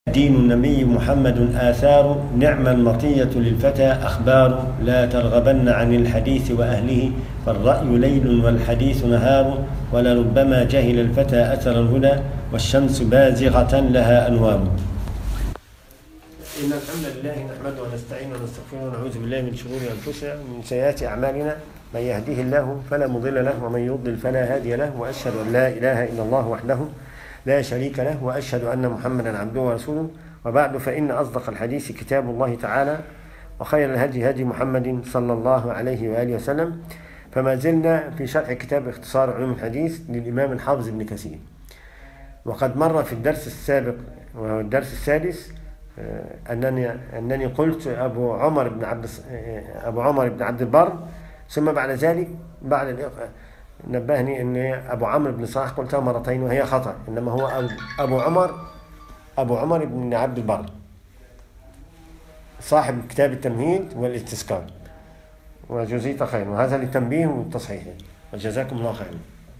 دين النبي محمد آثار نعم المطية للفتى أخبار لا ترغبن عن الحديث وأهله فالرأي ليل والحديث نهار ولربما جهل الفتى أثر الهدى والشمس بازغة لها أنوار إن الحمد لله نحمده ونستعينه ونستغفره ونعوذ بالله من شرور أنفسنا ومن سيئات أعمالنا من يهديه الله فلا مضل له ومن يضلل فلا هادي له وأشهد أن لا إله إلا الله وحده لا شريك له وأشهد أن محمدا عبده ورسوله وبعد فإن أصدق الحديث كتاب الله تعالى وخير الهدي هدي محمد صلى الله عليه وآله وسلم فما زلنا في شرح كتاب اختصار علوم الحديث للإمام الحافظ ابن كثير وقد مر في الدرس السابق وهو الدرس السادس أنني أنني قلت أبو عمر بن عبد أبو عمر بن عبد البر ثم بعد ذلك بعد نبهني ان ابو عمرو بن صالح قلتها مرتين وهي خطا انما هو ابو عمر ابو عمر بن عبد البر صاحب كتاب التمهيد والاستسكار وجزيت خير وهذا للتنبيه والتصحيح وجزاكم الله خيرا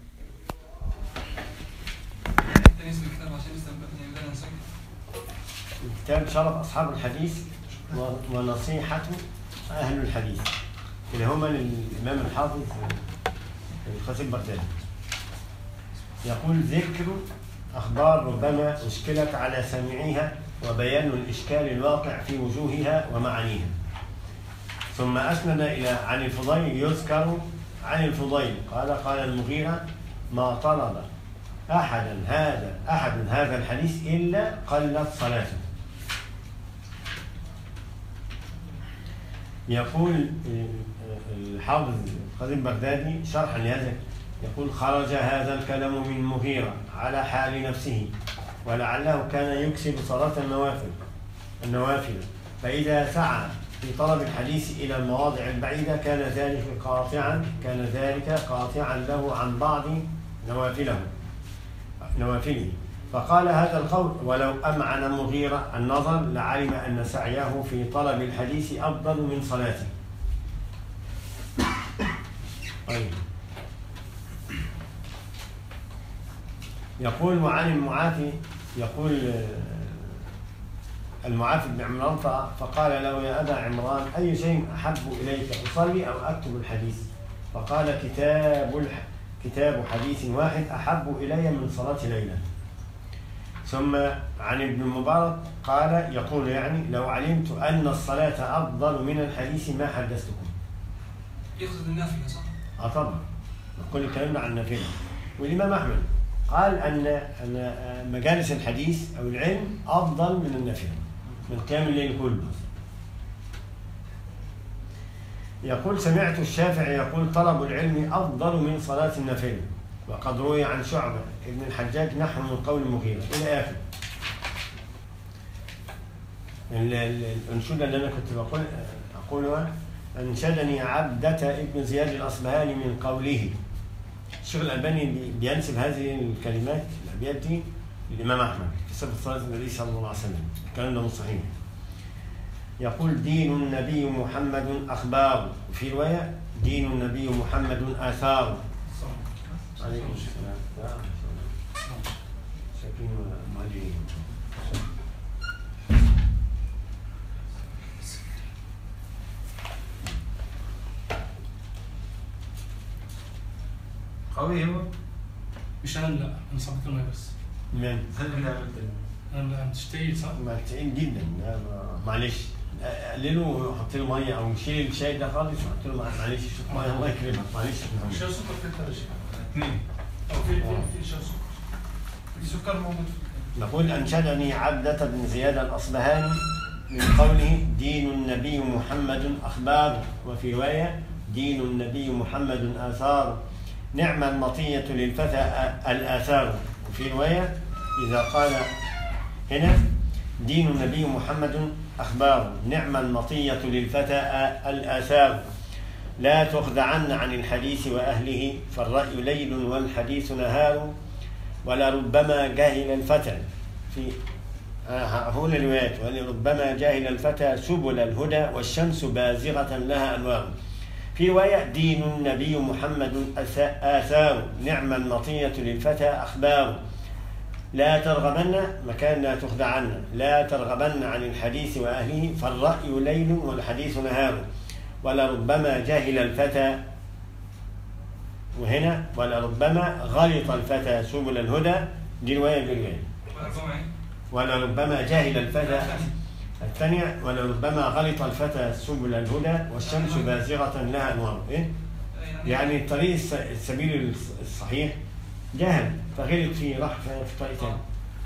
كتاب شرف أصحاب الحديث ونصيحة أهل الحديث اللي هما للإمام الحافظ الخطيب بغدادي يقول ذكر أخبار ربما أشكلت على سامعيها وبيان الإشكال الواقع في وجوهها ومعانيها ثم أسند إلى عن الفضيل يذكر عن الفضيل قال قال المغيرة ما طلب أحدا هذا أحد هذا الحديث إلا قلت صلاته يقول الحافظ القديم بغدادي شرحا لهذا يقول خرج هذا الكلام من مغيرة على حال نفسه ولعله كان يكسب صلاة النوافل النوافل فإذا سعى في طلب الحديث إلى المواضع البعيدة كان ذلك قاطعا كان ذلك قاطعا له عن بعض نوافله نوافله فقال هذا القول ولو أمعن مغيرة النظر لعلم أن سعيه في طلب الحديث أفضل من صلاته طيب يقول معاني المعافي يقول المعافي بن عمران فقال له يا أبا عمران أي شيء أحب إليك أصلي أو أكتب الحديث فقال كتاب الح... كتاب حديث واحد أحب إلي من صلاة ليلة ثم عن ابن المبارك قال يقول يعني لو علمت أن الصلاة أفضل من الحديث ما حدثتكم يقصد النافلة صح؟ اه طبعا كل الكلام عن النافله والامام احمد قال ان ان مجالس الحديث او العلم افضل من النافله من قيام الليل كله يقول سمعت الشافعي يقول طلب العلم افضل من صلاه النافله وقد روي عن شعبه ابن الحجاج نحو من قول المغيره الى اخر الانشوده اللي انا كنت بقول اقولها أنشدني عبدة ابن زياد الأصبهاني من قوله الشيخ الألباني بينسب هذه الكلمات الأبيات دي للإمام أحمد في صفة صلاة النبي صلى الله عليه وسلم الكلام ده مش صحيح يقول دين النبي محمد أخبار وفي رواية دين النبي محمد آثار عليكم السلام شاكرين ومهاجرين قوي هو مش انا لا انا صبت الميه بس من انا اللي عملت انا انت تشتهي صح؟ مقطعين جدا معلش قلله وحط له ميه او شيل الشاي ده خالص وحط له معلش شوف ميه الله يكرمك معلش مش سكر في الثلاجه اثنين او في في في شاي سكر في سكر موجود في نقول أنشدني عبدة بن زياد الأصبهاني من قوله دين النبي محمد أخبار وفي رواية دين النبي محمد آثار نعم المطية للفتى الآثار وفي رواية إذا قال هنا دين النبي محمد أخبار نعم المطية للفتى الآثار لا تخدعن عن الحديث وأهله فالرأي ليل والحديث نهار ولربما جهل الفتى في هنا الروايات ولربما جهل الفتى سبل الهدى والشمس بازغة لها أنوار في رواية دين النبي محمد آثار نعم المطية للفتى أخبار لا ترغبن مكان لا تخدعن لا ترغبن عن الحديث وأهله فالرأي ليل والحديث نهار ولربما جهل الفتى وهنا ولربما غلط الفتى سبل الهدى دي رواية بالرواية وربما ايه؟ ولربما جهل الفتى الثانية ولربما غلط الفتى سبل الهدى والشمس بازغة لها أنوار إيه؟ يعني الطريق الس- السبيل الص- الصحيح جهل فغلط فيه راح في في طريق ثاني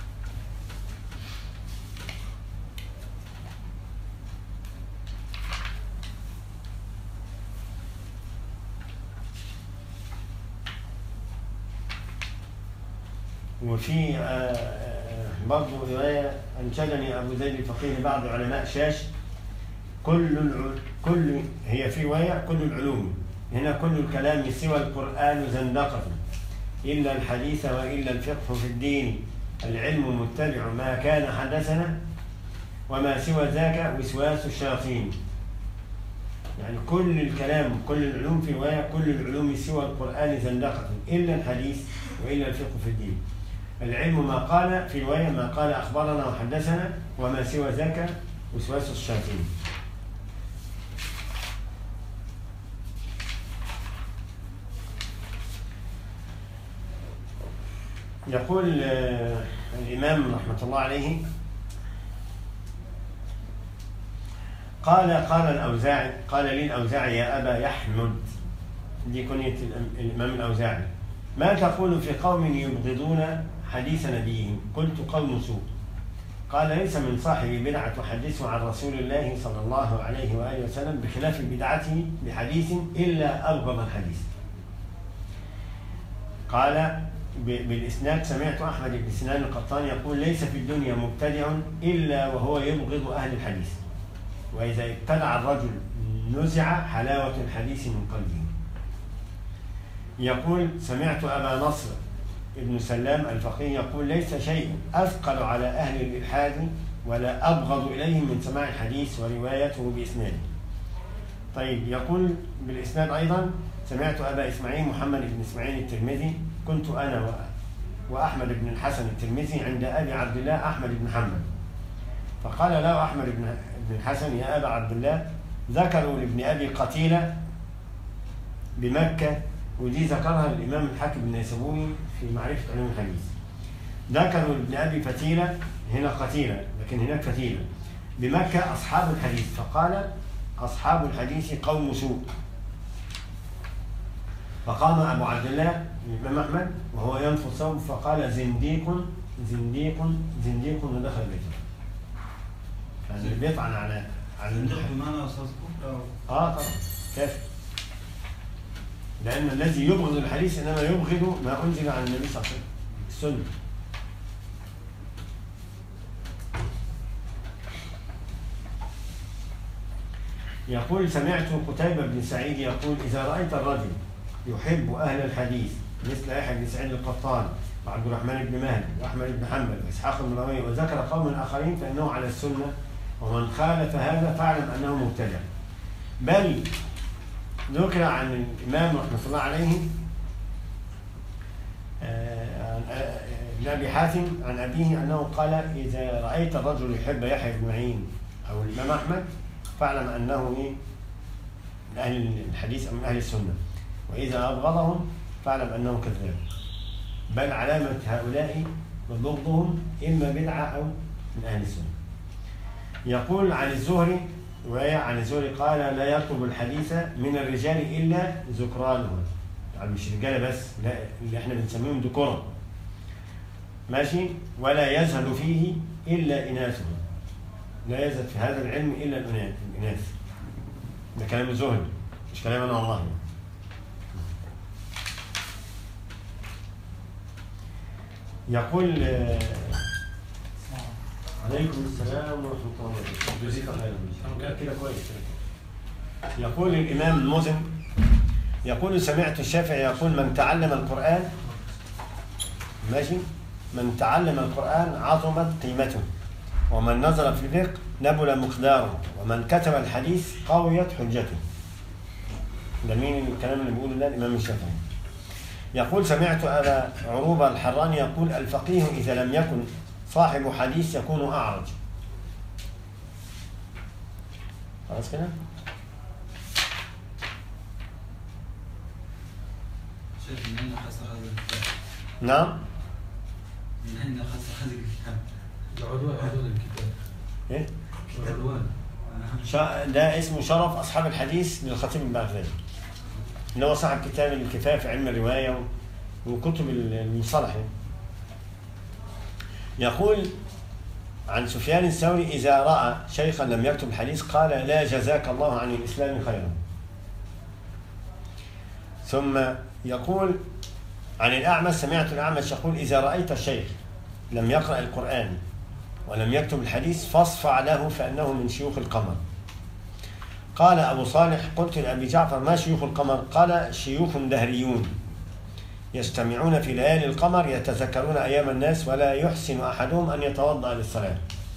وفي آه، آه، برضه رواية أنشدني أبو زيد الفقيه بعض علماء شاش كل الع... كل هي في رواية كل العلوم هنا كل الكلام سوى القرآن زندقة إلا الحديث وإلا الفقه في الدين العلم متبع ما كان حدثنا وما سوى ذاك وسواس الشياطين يعني كل الكلام كل العلوم في رواية كل العلوم سوى القرآن زندقة إلا الحديث وإلا الفقه في الدين العلم ما قال في رواية ما قال أخبرنا وحدثنا وما سوى ذاك وسواس الشياطين يقول آه، الإمام رحمة الله عليه قال قال الأوزاعي قال لي الأوزاعي يا أبا يحمد دي كنية الأم- الإمام الأوزاعي ما تقول في قوم يبغضون حديث نبيهم قلت قوم سوء قال ليس من صاحب بدعة تحدثه عن رسول الله صلى الله عليه وآله وسلم بخلاف بدعته بحديث إلا أبغض الحديث قال ب- بالإسناد سمعت أحمد بن سنان القطان يقول ليس في الدنيا مبتدع إلا وهو يبغض أهل الحديث وإذا ابتدع الرجل نزع حلاوة الحديث من قلبه يقول سمعت أبا نصر ابن سلام الفقيه يقول ليس شيء أثقل على أهل الإلحاد ولا أبغض إليهم من سماع الحديث وروايته بإسناده طيب يقول بالإسناد أيضا سمعت أبا إسماعيل محمد بن إسماعيل الترمذي كنت أنا و- وأحمد بن الحسن الترمذي عند أبي عبد الله أحمد بن حنبل فقال له أحمد بن بن الحسن يا أبا عبد الله ذكروا لابن أبي قتيلة بمكة ودي ذكرها الإمام الحاكم النيسابوري في معرفة علوم الحديث ذكروا لابن أبي فتيلة هنا قتيلة لكن هناك فتيلة بمكة أصحاب الحديث فقال أصحاب الحديث قوم سوء فقام أبو عبد الله الإمام أحمد وهو ينفض ثوب فقال زنديق زنديق زنديق ودخل بيته يعني بيطعن على على صندوق الحديث. بمعنى أستاذ كفر أو اه طبعا كافر لأن الذي يبغض الحديث إنما يبغض ما أنزل عن النبي صلى الله عليه وسلم السنة يقول سمعت قتيبة بن سعيد يقول إذا رأيت الرجل يحب أهل الحديث مثل يحيى بن سعيد القطان وعبد الرحمن بن مهدي وأحمد بن حنبل وإسحاق بن راهويه وذكر قوم آخرين فإنه على السنة ومن خالف هذا فاعلم أنه مبتدع بل ذكر عن الإمام رحمة الله عليه آه، عن آه، ابن أبي حاتم عن أبيه أنه قال إذا رأيت الرجل يحب يحيى بن معين أو الإمام أحمد فاعلم أنه إيه؟ من أهل الحديث أو من أهل السنة وإذا أبغضهم فاعلم أنه كذاب بل علامة هؤلاء وبغضهم إما بدعة أو من أهل السنة يقول عن الزهري رواية عن الزهري قال لا يطلب الحديث من الرجال إلا ذكرانهم يعني مش رجالة بس لا اللي احنا بنسميهم ذكورا ماشي ولا يزهد فيه إلا إناثهم لا يزهد في هذا العلم إلا الإناث الإناث ده كلام الزهري مش كلام أنا والله يقول آه، عليكم السلام ورحمة الله وبركاته جزيك خيرا كده كويس يقول الإمام المزن يقول سمعت الشافعي يقول من تعلم القرآن ماشي من تعلم القرآن عظمت قيمته ومن نظر في الفقه نبل مقداره ومن كتب الحديث قويت حجته ده مين الكلام اللي بيقوله ده الإمام الشافعي يقول سمعت أبا عروبة الحراني يقول الفقيه إذا لم يكن صاحب حديث يكون أعرج خلاص كده؟ شيخ من أين حصل هذا الكتاب؟ نعم من أين حصل هذا الكتاب؟ العنوان عنوان الكتاب إيه؟ العنوان شا- ده اسمه شرف أصحاب الحديث للخطيب البغدادي اللي هو صاحب كتاب الكفاية في علم الرواية و- وكتب المصطلح يعني. يقول عن سفيان الثوري إذا رأى شيخا لم يكتب الحديث قال لا جزاك الله عن الإسلام خيرا ثم يقول عن الأعمش سمعت الأعمش يقول إذا رأيت الشيخ لم يقرأ القرآن ولم يكتب الحديث فاصفع له فإنه من شيوخ القمر قال أبو صالح قلت لأبي جعفر ما شيوخ القمر قال شيوخ دهريون يجتمعون في ليالي القمر يتذكرون أيام الناس ولا يحسن أحدهم أن يتوضأ للصلاة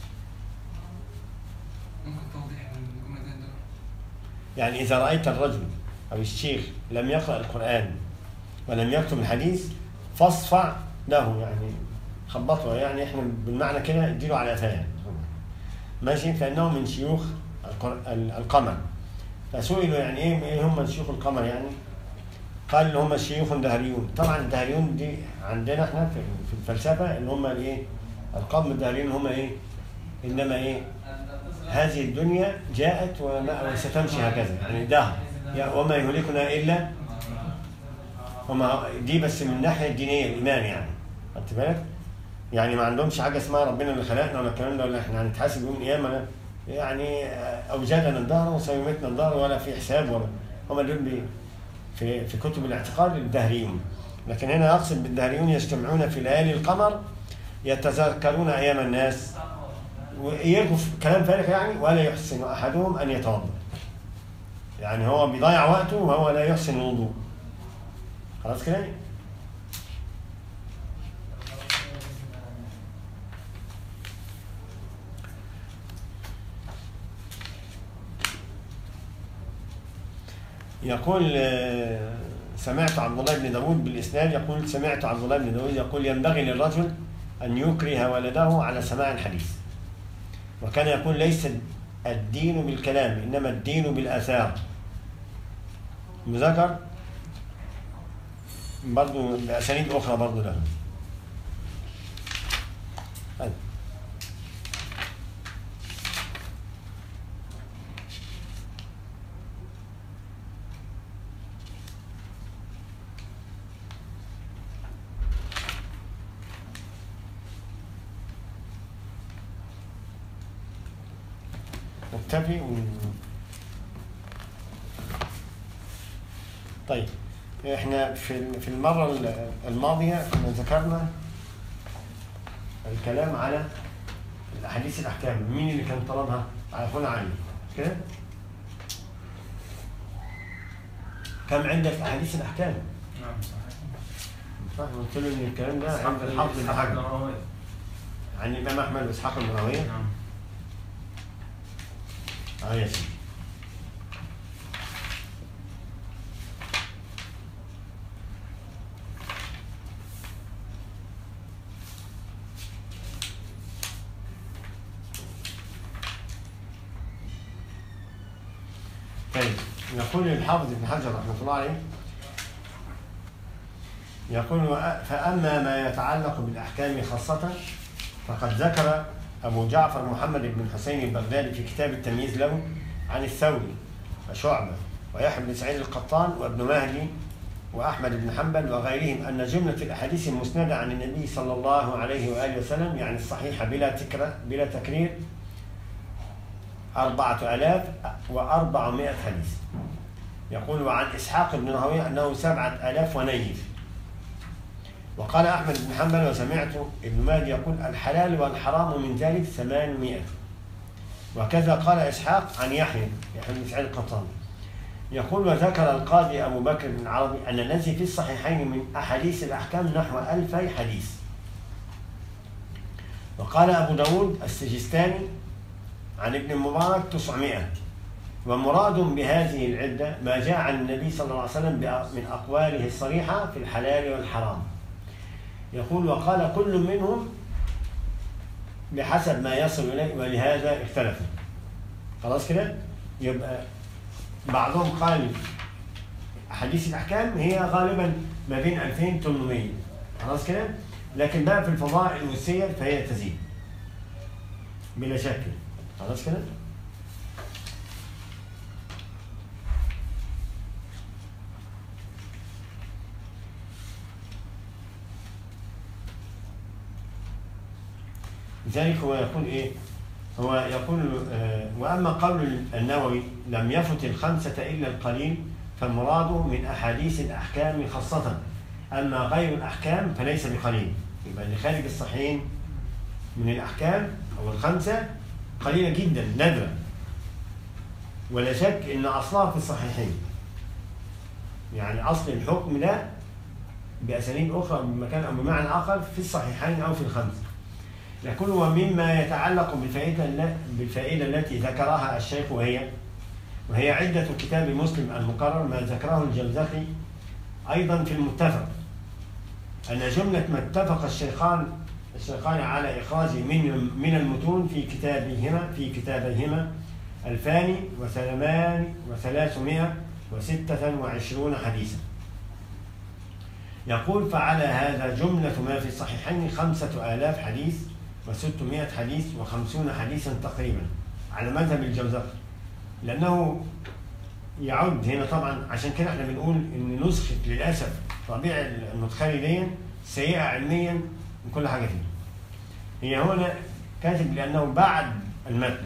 ممكن توضيح الجملتين دول؟ يعني إذا رأيت الرجل أو الشيخ لم يقرأ القرآن ولم يكتب الحديث فاصفع له يعني خبطه يعني احنا بالمعنى كده اديله على قفاه ماشي فإنه من شيوخ القر- ال- القمر فسئلوا يعني ايه ايه هم شيوخ القمر يعني قال اللي هم شيوخ دهريون طبعا الدهريون دي عندنا احنا في في الفلسفه اللي هم الايه القوم الدهريون هم ايه انما ايه هذه الدنيا جاءت وما- وستمشي هكذا يعني دهر يا- وما يهلكنا الا وما دي بس من الناحيه الدينيه الايمان يعني خدت بالك؟ يعني ما عندهمش حاجه اسمها ربنا اللي خلقنا ولا الكلام ده ولا احنا هنتحاسب يوم القيامه يعني آه، اوجدنا الدهر وسيمتنا الدهر ولا في حساب ولا هم دول بي- في في كتب الاعتقاد الدهريون لكن هنا اقصد بالدهريون يجتمعون في ليالي القمر يتذكرون ايام الناس ويرجو في كلام فارغ يعني ولا يحسن احدهم ان يتوضا يعني هو بيضيع وقته وهو لا يحسن الوضوء خلاص كده يقول آه، سمعت عبد الله بن داود بالإسناد يقول سمعت عبد الله بن داود يقول ينبغي للرجل أن يكره ولده على سماع الحديث وكان يقول ليس الدين بالكلام إنما الدين بالآثار مذكر برضو بأسانيد أخرى برضو له طيب. نكتفي و... طيب احنا في في المره الماضيه كنا ذكرنا الكلام على الاحاديث الاحكام مين اللي كان طلبها على اخونا علي مش كده كم عندك احاديث الاحكام نعم صحيح صح قلت له ان الكلام ده عند الحافظ بن حجر عن الامام احمد واسحاق المراويه نعم اه يا سيدي طيب يقول الحافظ ابن حجر رحمه الله عليه يقول وأ- فأما ما يتعلق بالأحكام خاصة فقد ذكر أبو جعفر محمد بن الحسين البغدادي في كتاب التمييز له عن الثوري وشعبة ويحيى بن سعيد القطان وابن مهدي وأحمد بن حنبل وغيرهم أن جملة الأحاديث المسندة عن النبي صلى الله عليه وآله وسلم يعني الصحيحة بلا تكرار بلا تكرير أربعة آلاف وأربعمائة حديث يقول وعن إسحاق بن راهويه أنه سبعة آلاف ونيف وقال أحمد بن حنبل وسمعت ابن مهدي يقول الحلال والحرام من ذلك ثمانمائة وكذا قال إسحاق عن يحيى يحيى بن سعيد القطان يقول وذكر القاضي أبو بكر بن عربي أن الذي في الصحيحين من أحاديث الأحكام نحو ألفي حديث وقال أبو داود السجستاني عن ابن المبارك 900 ومراد بهذه العدة ما جاء عن النبي صلى الله عليه وسلم بأ- من أقواله الصريحة في الحلال والحرام يقول وقال كل منهم بحسب ما يصل إليه ولهذا اختلفوا خلاص كده يبقى بعضهم قال أحاديث الأحكام هي غالبا ما بين 2800 خلاص كده لكن بقى في الفضائل والسير فهي تزيد بلا شك خلاص كده لذلك هو يقول ايه؟ هو يقول آه، واما قول النووي لم يفت الخمسه الا القليل فالمراد من احاديث الاحكام خاصه اما غير الاحكام فليس بقليل يبقى اللي خارج الصحيحين من الاحكام او الخمسه قليله جدا نادره ولا شك ان اصلها في الصحيحين يعني اصل الحكم ده باساليب اخرى أو بمكان او بمعنى اخر في الصحيحين او في الخمسه يقول ومما يتعلق بالفائدة الل- بالفائدة التي ذكرها الشيخ وهي وهي عدة كتاب مسلم المقرر ما ذكره الجوزقي أيضا في المتفق أن جملة ما اتفق الشيخان الشيخان على إخراجه من من المتون في كتابهما في كتابيهما ألفان وثمان وثلاثمائة وستة وعشرون حديثا يقول فعلى هذا جملة ما في الصحيحين خمسة آلاف حديث وستمائة حديث وخمسون حديثا تقريبا على مذهب الجوزقي لأنه يعد هنا طبعا عشان كده احنا بنقول ان نسخة للأسف طبيعة المدخلي دي سيئة علميا من كل حاجة فيه هي هنا كاتب لأنه بعد المتن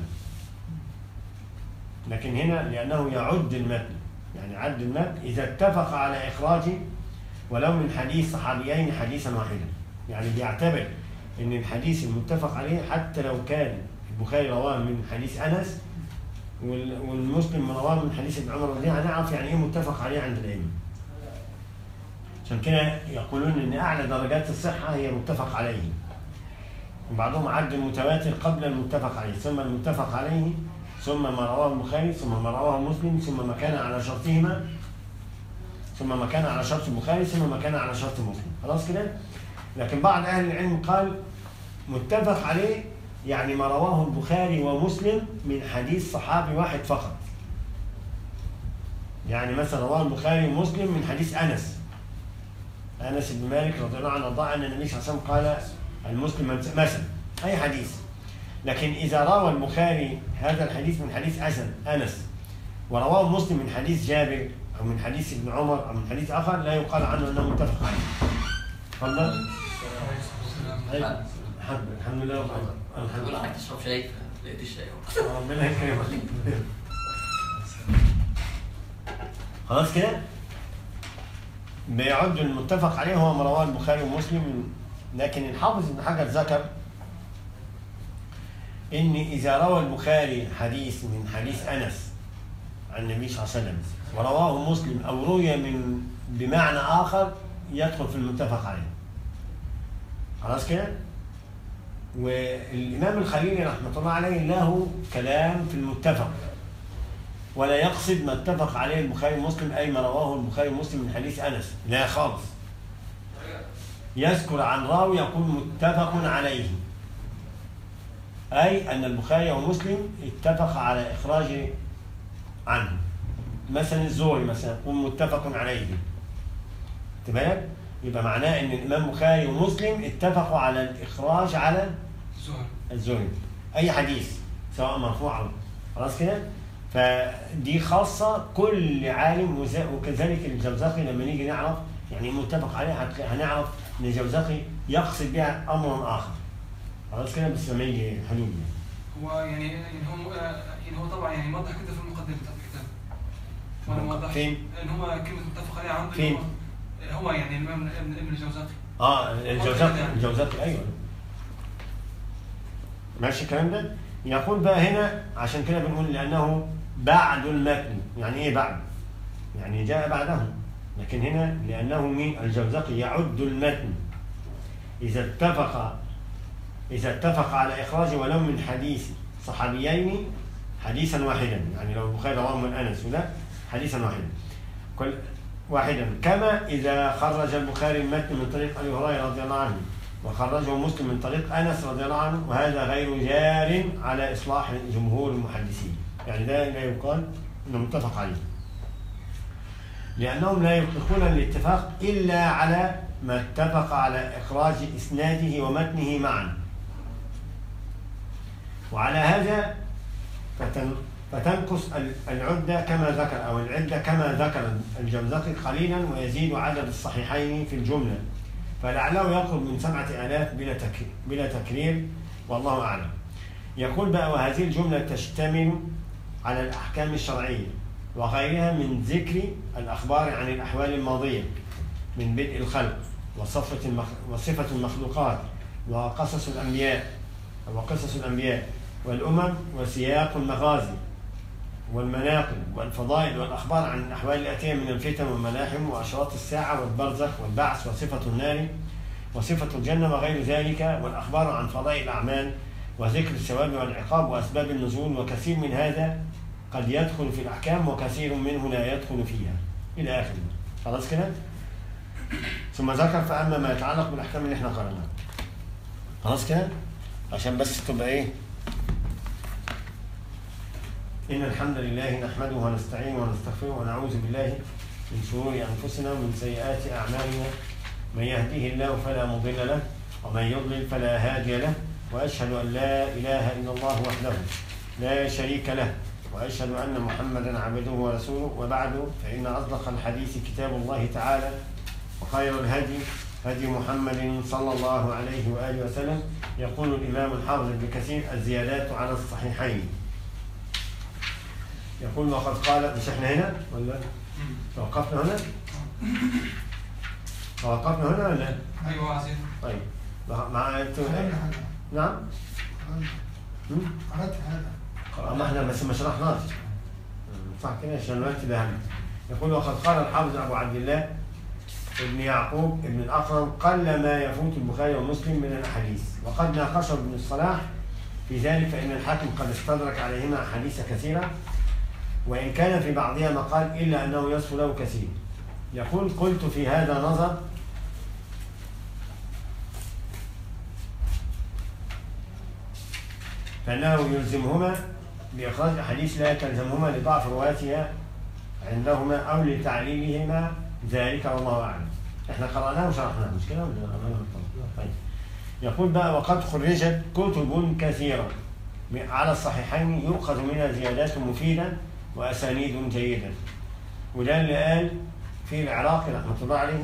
لكن هنا لأنه يعد المتن يعني عد المتن إذا اتفق على إخراجه ولو من حديث صحابيين حديثا واحدا يعني بيعتبر ان الحديث المتفق عليه حتى لو كان البخاري رواه من حديث انس وال- والمسلم رواه من حديث ابن عمر رضي الله عنه هنعرف يعني ايه متفق عليه عند الائمه عشان كده يقولون ان اعلى درجات الصحه هي متفق عليه وبعضهم عد المتواتر قبل المتفق عليه ثم المتفق عليه ثم ما رواه البخاري ثم ما رواه مسلم ثم ما كان على شرطهما ثم ما كان على شرط البخاري ثم ما كان على شرط مسلم خلاص كده لكن بعض اهل العلم قال متفق عليه يعني ما رواه البخاري ومسلم من حديث صحابي واحد فقط يعني مثلا رواه البخاري ومسلم من حديث انس انس بن مالك رضي الله عنه وارضاه ان النبي صلى الله عليه وسلم قال المسلم من- مثلا اي حديث لكن اذا روى البخاري هذا الحديث من حديث اسد انس ورواه مسلم من حديث جابر او من حديث ابن عمر او من حديث اخر لا يقال عنه انه متفق عليه. تفضل. أيوة. الحمد الحمد لله رب العالمين. الحمد بقول لله. لك تشرب شاي لقيت الشاي ربنا يكرمك. خلاص كده؟ بيعد المتفق عليه هو ما رواه البخاري ومسلم لكن الحافظ ابن حجر ذكر ان اذا روى البخاري حديث من حديث انس عن النبي صلى الله عليه وسلم ورواه مسلم او روي من بمعنى اخر يدخل في المتفق عليه. خلاص كده؟ والامام الخليلي رحمه الله عليه له كلام في المتفق ولا يقصد ما اتفق عليه البخاري ومسلم اي ما رواه البخاري ومسلم من حديث انس لا خالص يذكر عن راوي يقول متفق عليه اي ان البخاري ومسلم اتفق على اخراج عنه مثلا الزهري مثلا يقول متفق عليه خدت بالك يبقى معناه ان الامام البخاري ومسلم اتفقوا على الاخراج على الزهر الزهري اي حديث سواء مرفوع او خلاص كده فدي خاصه كل عالم وز- وكذلك الجوزقي لما نيجي نعرف يعني متفق عليه هتلاقي- هنعرف ان الجوزقي يقصد بها امرا اخر خلاص كده بس لما يجي حلول يعني. هو يعني يعني هو يعني هو طبعا يعني موضح كده في المقدمه بتاعت الكتاب وانا موضح فين؟ ان هو كلمه متفق عليها عنده فين؟ هو- هو يعني الامام ابن ابن الجوزاقي اه الجوزقي يعني. الجوزقي ايوه ماشي الكلام ده يقول بقى هنا عشان كده بنقول لانه بعد المتن يعني ايه بعد يعني جاء بعده لكن هنا لانه مين الجوزقي يعد المتن اذا اتفق اذا اتفق على اخراج ولو من حديث صحابيين حديثا واحدا يعني لو البخاري رواه من انس وده حديثا واحدا كل واحدا كما اذا خرج البخاري المتن من طريق ابي هريره رضي الله عنه وخرجه مسلم من طريق انس رضي الله عنه وهذا غير جار على اصلاح جمهور المحدثين يعني ده لا يقال انه متفق عليه لانهم لا يطلقون الاتفاق الا على ما اتفق على اخراج اسناده ومتنه معا وعلى هذا فتن فتنقص ال- العدة كما ذكر أو العدة كما ذكر الجمزقي قليلا ويزيد عدد الصحيحين في الجملة فلعله يقرب من سبعة آلاف بلا تك- بلا تكرير والله أعلم يقول بقى وهذه الجملة تشتمل على الأحكام الشرعية وغيرها من ذكر الأخبار عن الأحوال الماضية من بدء الخلق وصفة المخ... وصفة المخلوقات وقصص الأنبياء وقصص الأنبياء والأمم وسياق المغازي والمناقب والفضائل والأخبار عن الأحوال الآتية من الفتن والملاحم وأشراط الساعة والبرزخ والبعث وصفة النار وصفة الجنة وغير ذلك والأخبار عن فضائل الأعمال وذكر الثواب والعقاب وأسباب النزول وكثير من هذا قد يدخل في الأحكام وكثير منه لا يدخل فيها إلى آخره خلاص كده؟ ثم ذكر فأما ما يتعلق بالأحكام اللي احنا قرأناها خلاص كده؟ عشان بس تبقى إيه؟ إن الحمد لله نحمده ونستعينه ونستغفره ونعوذ بالله من شرور أنفسنا ومن سيئات أعمالنا من يهديه الله فلا مضل له ومن يضلل فلا هادي له وأشهد أن لا إله إلا الله وحده لا شريك له وأشهد أن محمدا عبده ورسوله وبعد فإن أصدق الحديث كتاب الله تعالى وخير الهدي هدي محمد صلى الله عليه وآله وسلم يقول الإمام الحافظ ابن كثير الزيادات على الصحيحين يقول وقد قال مش احنا هنا ولا توقفنا هنا؟ توقفنا هنا ولا؟ ايوه عزيز طيب مع مع انتوا قرأنا هذا نعم؟ قرأنا هم؟ قرأت هذا ما احنا بس ما شرحناش صح كده عشان الوقت ده هم. يقول وقد قال الحافظ ابو عبد الله ابن يعقوب ابن الاكرم قل ما يفوت البخاري ومسلم من الاحاديث وقد ناقشه ابن الصلاح في ذلك فان الحاكم قد استدرك عليهما احاديث كثيره وان كان في بعضها مقال الا انه يصف له كثير يقول قلت في هذا نظر فانه يلزمهما باخراج احاديث لا تلزمهما لضعف رواتها عندهما او لتعليلهما ذلك والله اعلم. احنا قراناه وشرحناه مش كده ولا قرأناه؟ طيب. يقول بقى وقد خرجت كتب كثيره على الصحيحين يؤخذ منها زيادات مفيده واسانيد جيده. وده اللي قال في العراقي رحمه الله عليه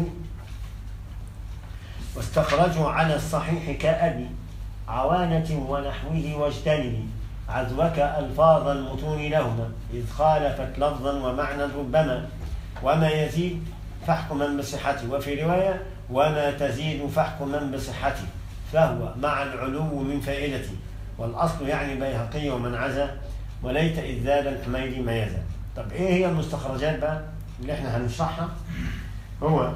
واستخرجوا على الصحيح كأبي عوانة ونحوه واجتنبي عذوك ألفاظ المتون لهما إذ خالفت لفظا ومعنى ربما وما يزيد فاحكما بصحته وفي رواية وما تزيد فاحكما بصحته فهو مع العلو من فائدته والأصل يعني بيهقي ومن عزا وليت إذ زاد الحميدي ميزا طب إيه هي المستخرجات بقى اللي إحنا هنشرحها هو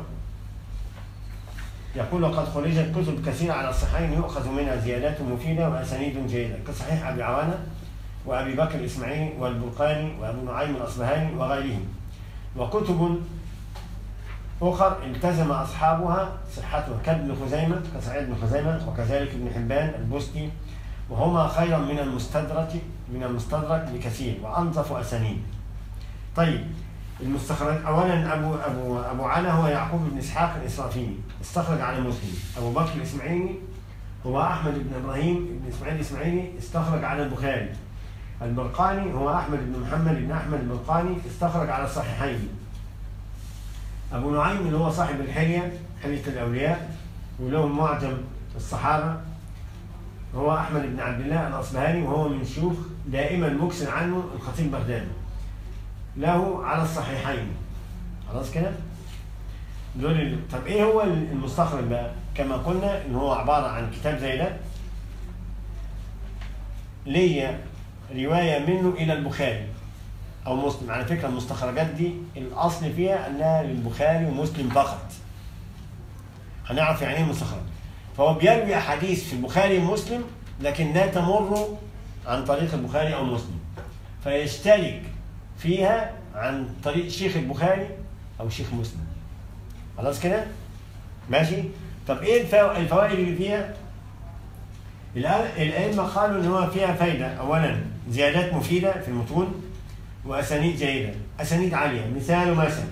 يقول وقد خرجت كتب كثيرة على الصحيحين يؤخذ منها زيادات مفيدة وأسانيد جيدة كصحيح أبي عوانة وأبي بكر الإسماعيلي والبرقاني وأبو نعيم الأصبهاني وغيرهم وكتب أخر التزم أصحابها صحتها كابن خزيمة كسعيد بن خزيمة وكذلك ابن حبان البستي وهما خيرا من المستدرك من المستدرك بكثير وأنظف أسانيد. طيب المستخرج اولا ابو ابو ابو علا هو يعقوب بن اسحاق الاسرافيلي استخرج على مسلم ابو بكر الاسماعيلي هو احمد بن ابراهيم بن اسماعيل الاسماعيلي استخرج على البخاري البرقاني هو احمد بن محمد بن احمد البرقاني استخرج على الصحيحين ابو نعيم اللي هو صاحب الحليه حليه الاولياء وله معجم الصحابه هو احمد بن عبد الله الاصبهاني وهو من شيوخ دائما مكسر عنه الخطيب بغدادي له على الصحيحين خلاص كده دول ال... طب ايه هو المستخرج بقى كما قلنا ان هو عباره عن كتاب زي ده ليا روايه منه الى البخاري او مسلم على فكره المستخرجات دي الاصل فيها انها للبخاري ومسلم فقط هنعرف يعني ايه مستخرج فهو بيروي احاديث في البخاري ومسلم لكن لا تمر عن طريق البخاري او مسلم فيشترك فيها عن طريق شيخ البخاري او شيخ مسلم خلاص كده ماشي طب ايه الفوا- الفوائد اللي فيها الآ- الائمه قالوا ان هو فيها فايده اولا زيادات مفيده في المتون واسانيد جيده اسانيد عاليه مثال مثلا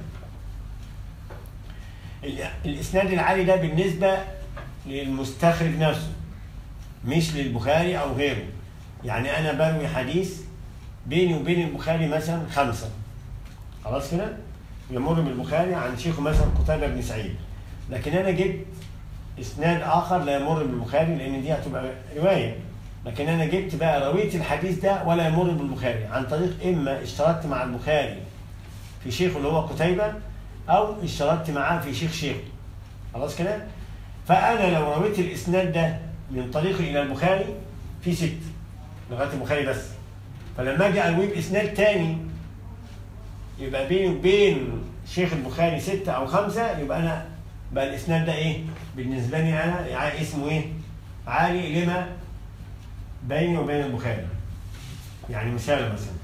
ال- الاسناد العالي ده بالنسبه للمستخرج نفسه مش للبخاري او غيره يعني انا بروي حديث بيني وبين البخاري مثلا خمسه خلاص كده يمر بالبخاري عن شيخه مثلا قتيبة بن سعيد لكن انا جبت اسناد اخر لا يمر بالبخاري لان دي هتبقى روايه لكن انا جبت بقى رويت الحديث ده ولا يمر بالبخاري عن طريق اما اشتركت مع البخاري في شيخه اللي هو قتيبة او اشتركت معاه في شيخ شيخه خلاص كده فانا لو رويت الاسناد ده من طريقي الى البخاري في ست لغايه البخاري بس فلما اجي ارويه باسناد تاني يبقى بيني وبين شيخ البخاري ستة أو خمسة يبقى أنا بقى الإسناد ده إيه؟ بالنسبة لي أنا يعني اسمه إيه؟ عالي لما بيني وبين البخاري. يعني مثال مثلا.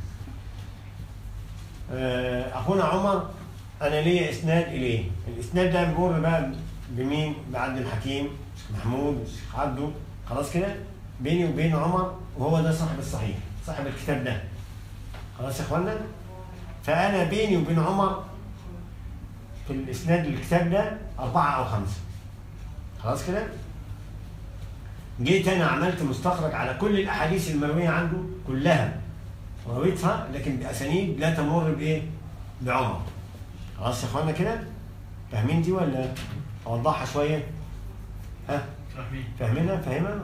آه، أخونا عمر أنا ليا إسناد إليه، الإسناد ده بيمر بقى بمين؟ بعبد الحكيم، محمود، الشيخ عبده، خلاص كده؟ بيني وبين عمر وهو ده صاحب الصحيح، صاحب الكتاب ده. خلاص يا إخوانا؟ فأنا بيني وبين عمر في الإسناد الكتاب ده أربعة أو خمسة خلاص كده؟ جيت أنا عملت مستخرج على كل الأحاديث المروية عنده كلها ورويتها لكن بأسانيد لا تمر بإيه؟ بعمر خلاص يا إخوانا كده؟ فاهمين دي ولا أوضحها شوية؟ ها؟ فاهمين فاهمينها؟ فاهمها؟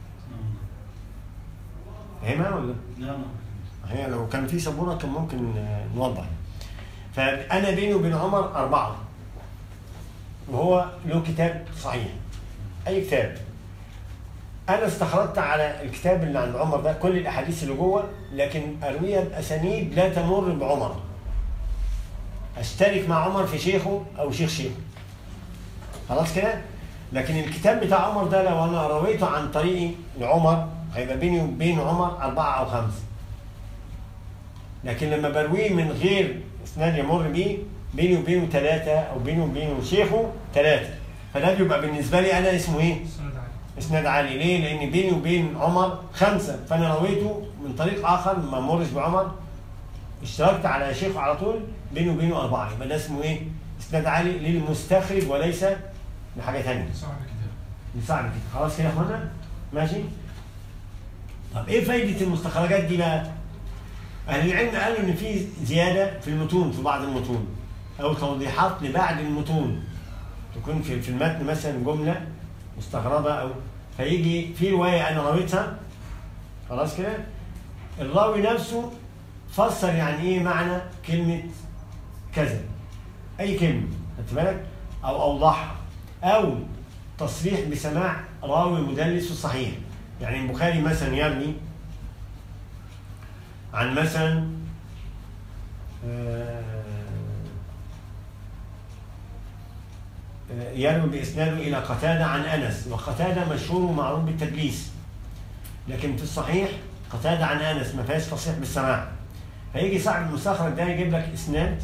فاهمها ولا؟ لا هي لو كان في سبوره كان ممكن آه، نوضح فانا بيني وبين عمر اربعه وهو له كتاب صحيح اي كتاب انا استخرجت على الكتاب اللي عند عمر ده كل الاحاديث اللي جوه لكن ارويها باسانيد لا تمر بعمر اشترك مع عمر في شيخه او شيخ شيخه خلاص كده لكن الكتاب بتاع عمر ده لو انا رويته عن طريقي لعمر هيبقى بيني وبين عمر اربعه او خمسه لكن لما برويه من غير اسناد يمر بيه بيني وبينه ثلاثة أو بيني وبينه شيخه ثلاثة فده بيبقى بالنسبة لي أنا اسمه إيه؟ سند عالي اسناد عالي ليه؟ لأن بيني وبين عمر خمسة فأنا رويته من طريق آخر ما مرش بعمر اشتركت على شيخه على طول بيني وبينه أربعة يبقى ده اسمه إيه؟ اسناد عالي للمستخرج وليس لحاجة ثانية صاحب الكتاب صعب كده خلاص كده يا اخوانا ماشي طب ايه فايده المستخرجات دي بقى اهل العلم قالوا ان في زياده في المتون في بعض المتون او توضيحات لبعض المتون تكون في في المتن مثلا جمله مستغربه او فيجي في روايه انا رويتها خلاص كده الراوي نفسه فسر يعني ايه معنى كلمه كذا اي كلمه خدت بالك او اوضحها او تصريح بسماع راوي مدلس في الصحيح يعني البخاري مثلا يروي عن مثلا آه، آه، يروي بإسناده إلى قتادة عن أنس وقتادة مشهور ومعروف بالتدليس لكن في الصحيح قتادة عن أنس ما فيهاش تصريح بالسماع فيجي صاحب المستخرج ده يجيب لك إسناد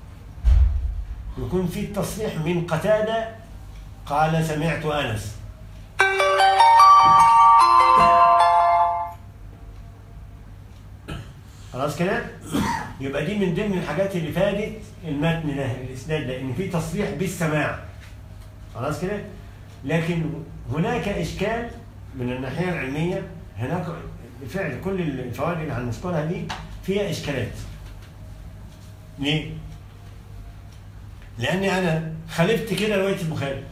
يكون فيه التصريح من قتادة قال سمعت أنس خلاص كده يبقى دي من ضمن الحاجات اللي فادت المتن ده الاسناد ده ان في تصريح بالسماع خلاص كده لكن هناك اشكال من الناحيه العلميه هناك بالفعل كل الفوائد اللي هنذكرها دي فيها اشكالات ليه؟ لاني انا خالفت كده روايه البخاري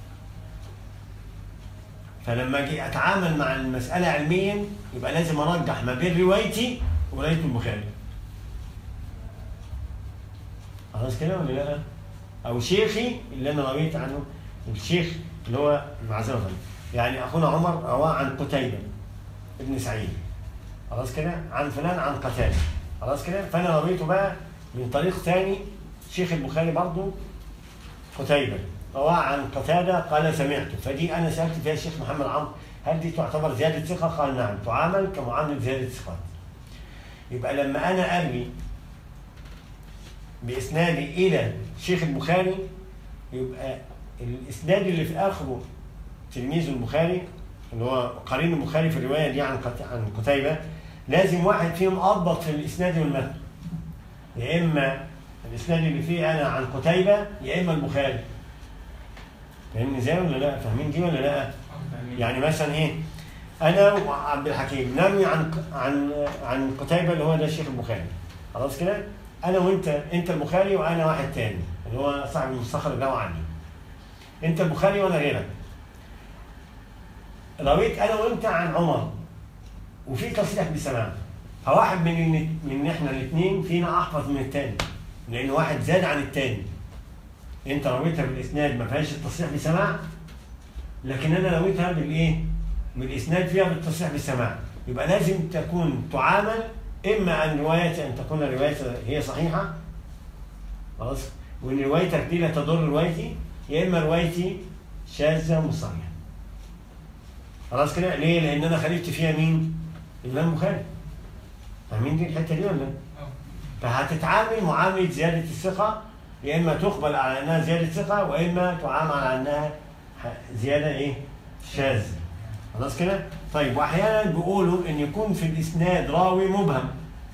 فلما اجي اتعامل مع المساله علميا يبقى لازم ارجح ما بين روايتي وروايه البخاري خلاص كده ولا لا او شيخي اللي انا رويت عنه الشيخ اللي هو معذره يعني اخونا عمر رواه عن قتيبه ابن سعيد خلاص كده عن فلان عن قتاده خلاص كده فانا رويته بقى من طريق ثاني شيخ البخاري برضه قتيبة رواه عن قتادة قال سمعت فدي أنا سألت فيها الشيخ محمد عمرو هل دي تعتبر زيادة ثقة؟ قال نعم تعامل كمعاملة زيادة ثقات يبقى لما انا اروي باسنادي الى شيخ البخاري يبقى الاسناد اللي في اخره تلميذ البخاري اللي هو قرين البخاري في الروايه دي عن قت- عن قتيبه لازم واحد فيهم اضبط في الاسناد والمتن يا اما الاسناد اللي فيه انا عن قتيبه يا اما البخاري فاهمني ازاي ولا لا فاهمين دي ولا لا يعني مثلا ايه انا وعبد الحكيم نروي عن عن عن قتيبه اللي هو ده الشيخ البخاري خلاص كده انا وانت انت البخاري وانا واحد تاني اللي هو صاحب المستخرج ده عني انت البخاري وانا غيرك رويت انا وانت عن عمر وفي تصريح بسماع فواحد من ال- من احنا الاثنين فينا احفظ من الثاني لان واحد زاد عن الثاني انت رويتها بالاسناد ما فيهاش التصريح بسماع لكن انا رويتها بالايه؟ بالاسناد فيها بالتصريح بالسماع يبقى لازم تكون تعامل اما ان روايتي ان تكون روايتي هي صحيحه خلاص وان روايتك دي لا تضر روايتي يا اما روايتي شاذه مش صحيحه خلاص كده ليه؟ لان انا خالفت فيها مين؟ الامام البخاري فاهمين دي الحته دي ولا لا؟ اه فهتتعامل معامله زياده الثقه يا اما تقبل على انها زياده ثقه واما تعامل على انها ح- زياده ايه؟ شاذه. خلاص كده؟ طيب واحيانا بيقولوا ان يكون في الاسناد راوي مبهم.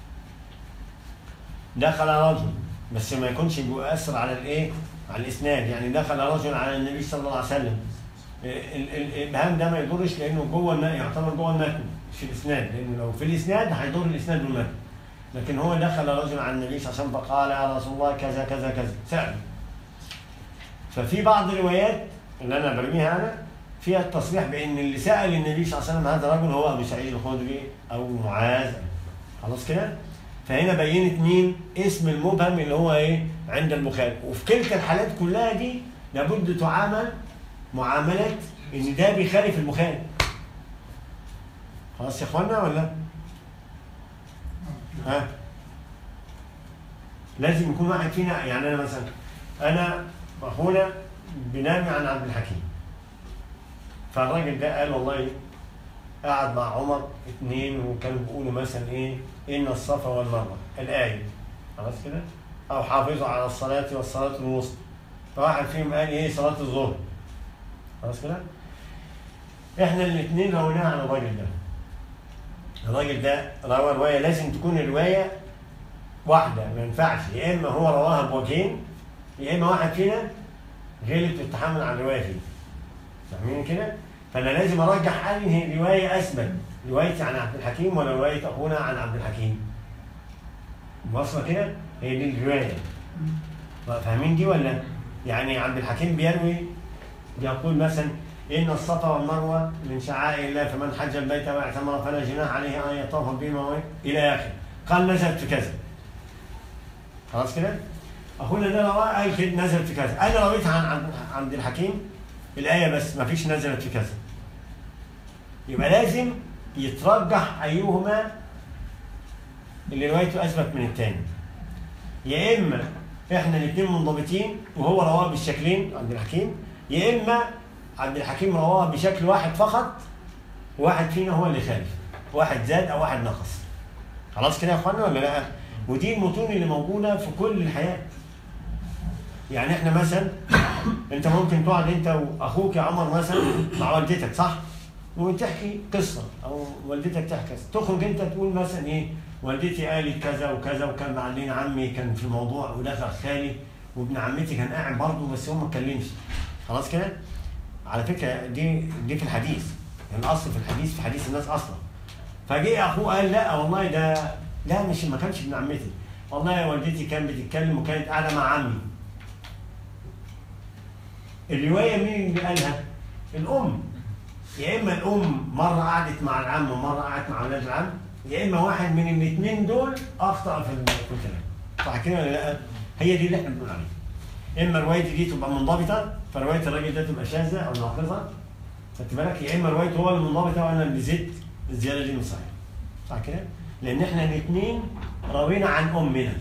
دخل رجل بس ما يكونش بيؤثر على الايه؟ على الاسناد يعني دخل رجل على النبي صلى الله عليه وسلم. ال- ال- الابهام ده ما يضرش لانه جوه الم- يعتبر جوه المتن مش في الاسناد لانه لو في الاسناد هيضر الاسناد والمتن. لكن هو دخل رجل على النبي صلى الله عليه وسلم فقال يا رسول الله كذا كذا كذا سأل ففي بعض الروايات اللي انا برميها انا فيها التصريح بان اللي سال النبي صلى الله عليه وسلم هذا الرجل هو ابو سعيد الخدري او معاذ خلاص كده فهنا بينت مين اسم المبهم اللي هو ايه عند البخاري وفي كلتا الحالات كلها دي لابد تعامل معامله ان ده بيخالف البخاري خلاص يا اخوانا ولا ها لازم يكون واحد فينا يعني انا مثلا انا اخونا بنامي عن عبد الحكيم فالراجل ده قال والله قعد مع عمر اتنين وكانوا بيقولوا مثلا ايه ان الصفا والمروه الايه خلاص كده او حافظوا على الصلاه والصلاه الوسطى فواحد فيهم قال ايه صلاه الظهر خلاص كده احنا الاثنين رويناها عن الراجل ده الراجل ده روى روايه لازم تكون الروايه واحده ما ينفعش يا اما هو رواها بوجهين يا اما واحد فينا غلط في التحمل على الروايه فيه فاهمين كده؟ فانا لازم ارجح انهي روايه اثبت روايتي عن عبد الحكيم ولا روايه اخونا عن عبد الحكيم واصله كده؟ هي دي الروايه فاهمين دي ولا؟ يعني عبد الحكيم بيروي بيقول مثلا إن الصفا والمروة من شعائر الله فمن حج البيت واعتمر فلا جناح عليه أن يطوف بهما وإيه؟ إلى آخره قال نزلت في كذا خلاص كده؟ أخونا ده رواه قال كده نزلت في كذا أنا رويتها عن عبد- عبد الحكيم الآية بس ما فيش نزلت في كذا يبقى لازم يترجح أيهما اللي روايته أثبت من الثاني يا إما إحنا الاثنين منضبطين وهو رواه بالشكلين عبد الحكيم يا إما عبد الحكيم رواه بشكل واحد فقط واحد فينا هو اللي خالف واحد زاد او واحد نقص خلاص كده يا اخوانا ولا لا ودي المتون اللي موجوده في كل الحياه يعني احنا مثلا انت ممكن تقعد انت واخوك يا عمر مثلا مع والدتك صح وتحكي قصه او والدتك تحكي قصه تخرج انت تقول مثلا ايه والدتي قالت كذا وكذا وكان بعدين عمي كان في الموضوع ودخل خالي وابن عمتي كان قاعد برضه بس هو ما اتكلمش خلاص كده على فكره دي دي في الحديث يعني الاصل في الحديث في حديث الناس اصلا فجه اخوه قال لا والله ده لا مش ما كانش ابن عمتي والله والدتي كانت بتتكلم وكانت قاعده مع عمي الروايه مين اللي قالها؟ الام يا اما الام مره قعدت مع العم ومره قعدت مع اولاد العم يا اما واحد من الاثنين دول اخطا في ال- في الكلام صح كده ولا لا؟ هي دي اللي احنا بنقول عليها اما روايتي دي تبقى منضبطه فروايه الراجل ده تبقى شاذه او ناقصه خدت بالك يا اما روايته هو اللي منضبطه وانا اللي زدت الزياده دي مش صحيحه صح كده؟ لان احنا الاثنين راوينا عن امنا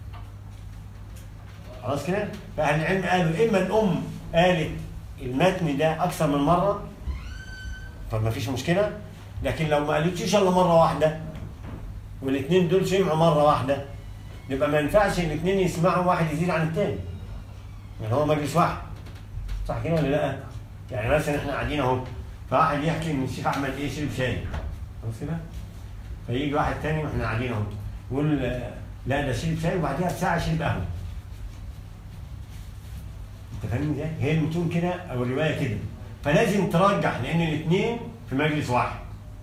خلاص كده؟ فاهل العلم قالوا اما الام قالت المتن ده اكثر من مره فما فيش مشكله لكن لو ما قالتش الا مره واحده والاثنين دول سمعوا مره واحده يبقى ما ينفعش الاثنين يسمعوا واحد يزيد عن الثاني يعني هو مجلس واحد صح كده ولا لا؟ يعني مثلا احنا قاعدين اهو فواحد يحكي ان الشيخ احمد ايه شرب شاي خلاص كده؟ فيجي واحد تاني واحنا قاعدين اهو يقول آه، لا ده شرب شاي وبعديها بساعه شرب قهوه انت فاهم ازاي؟ هي المتون كده او الروايه كده فلازم ترجح لان الاثنين في مجلس واحد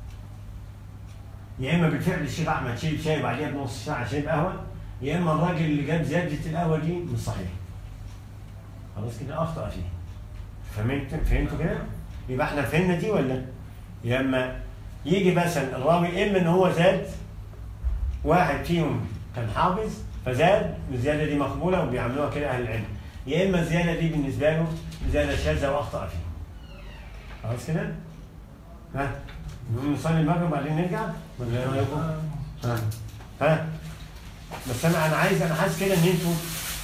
يا اما بالفعل الشيخ احمد شرب شاي وبعديها بنص ساعه شرب قهوه يا اما الراجل اللي جاب زياده القهوه دي مش صحيح خلاص كده اخطا فيه فهمت فهمتوا كده؟ يبقى احنا فهمنا دي ولا؟ يا اما يجي مثلا الراوي اما ان هو زاد واحد فيهم كان حافظ فزاد والزياده دي مقبوله وبيعملوها كده اهل العلم يا اما الزياده دي بالنسبه له زياده شاذه واخطا فيها خلاص كده؟ ها؟ نقوم نصلي المغرب وبعدين نرجع ولا ايه رايكم؟ ها؟ ها؟ بس انا انا عايز انا حاسس كده ان انتوا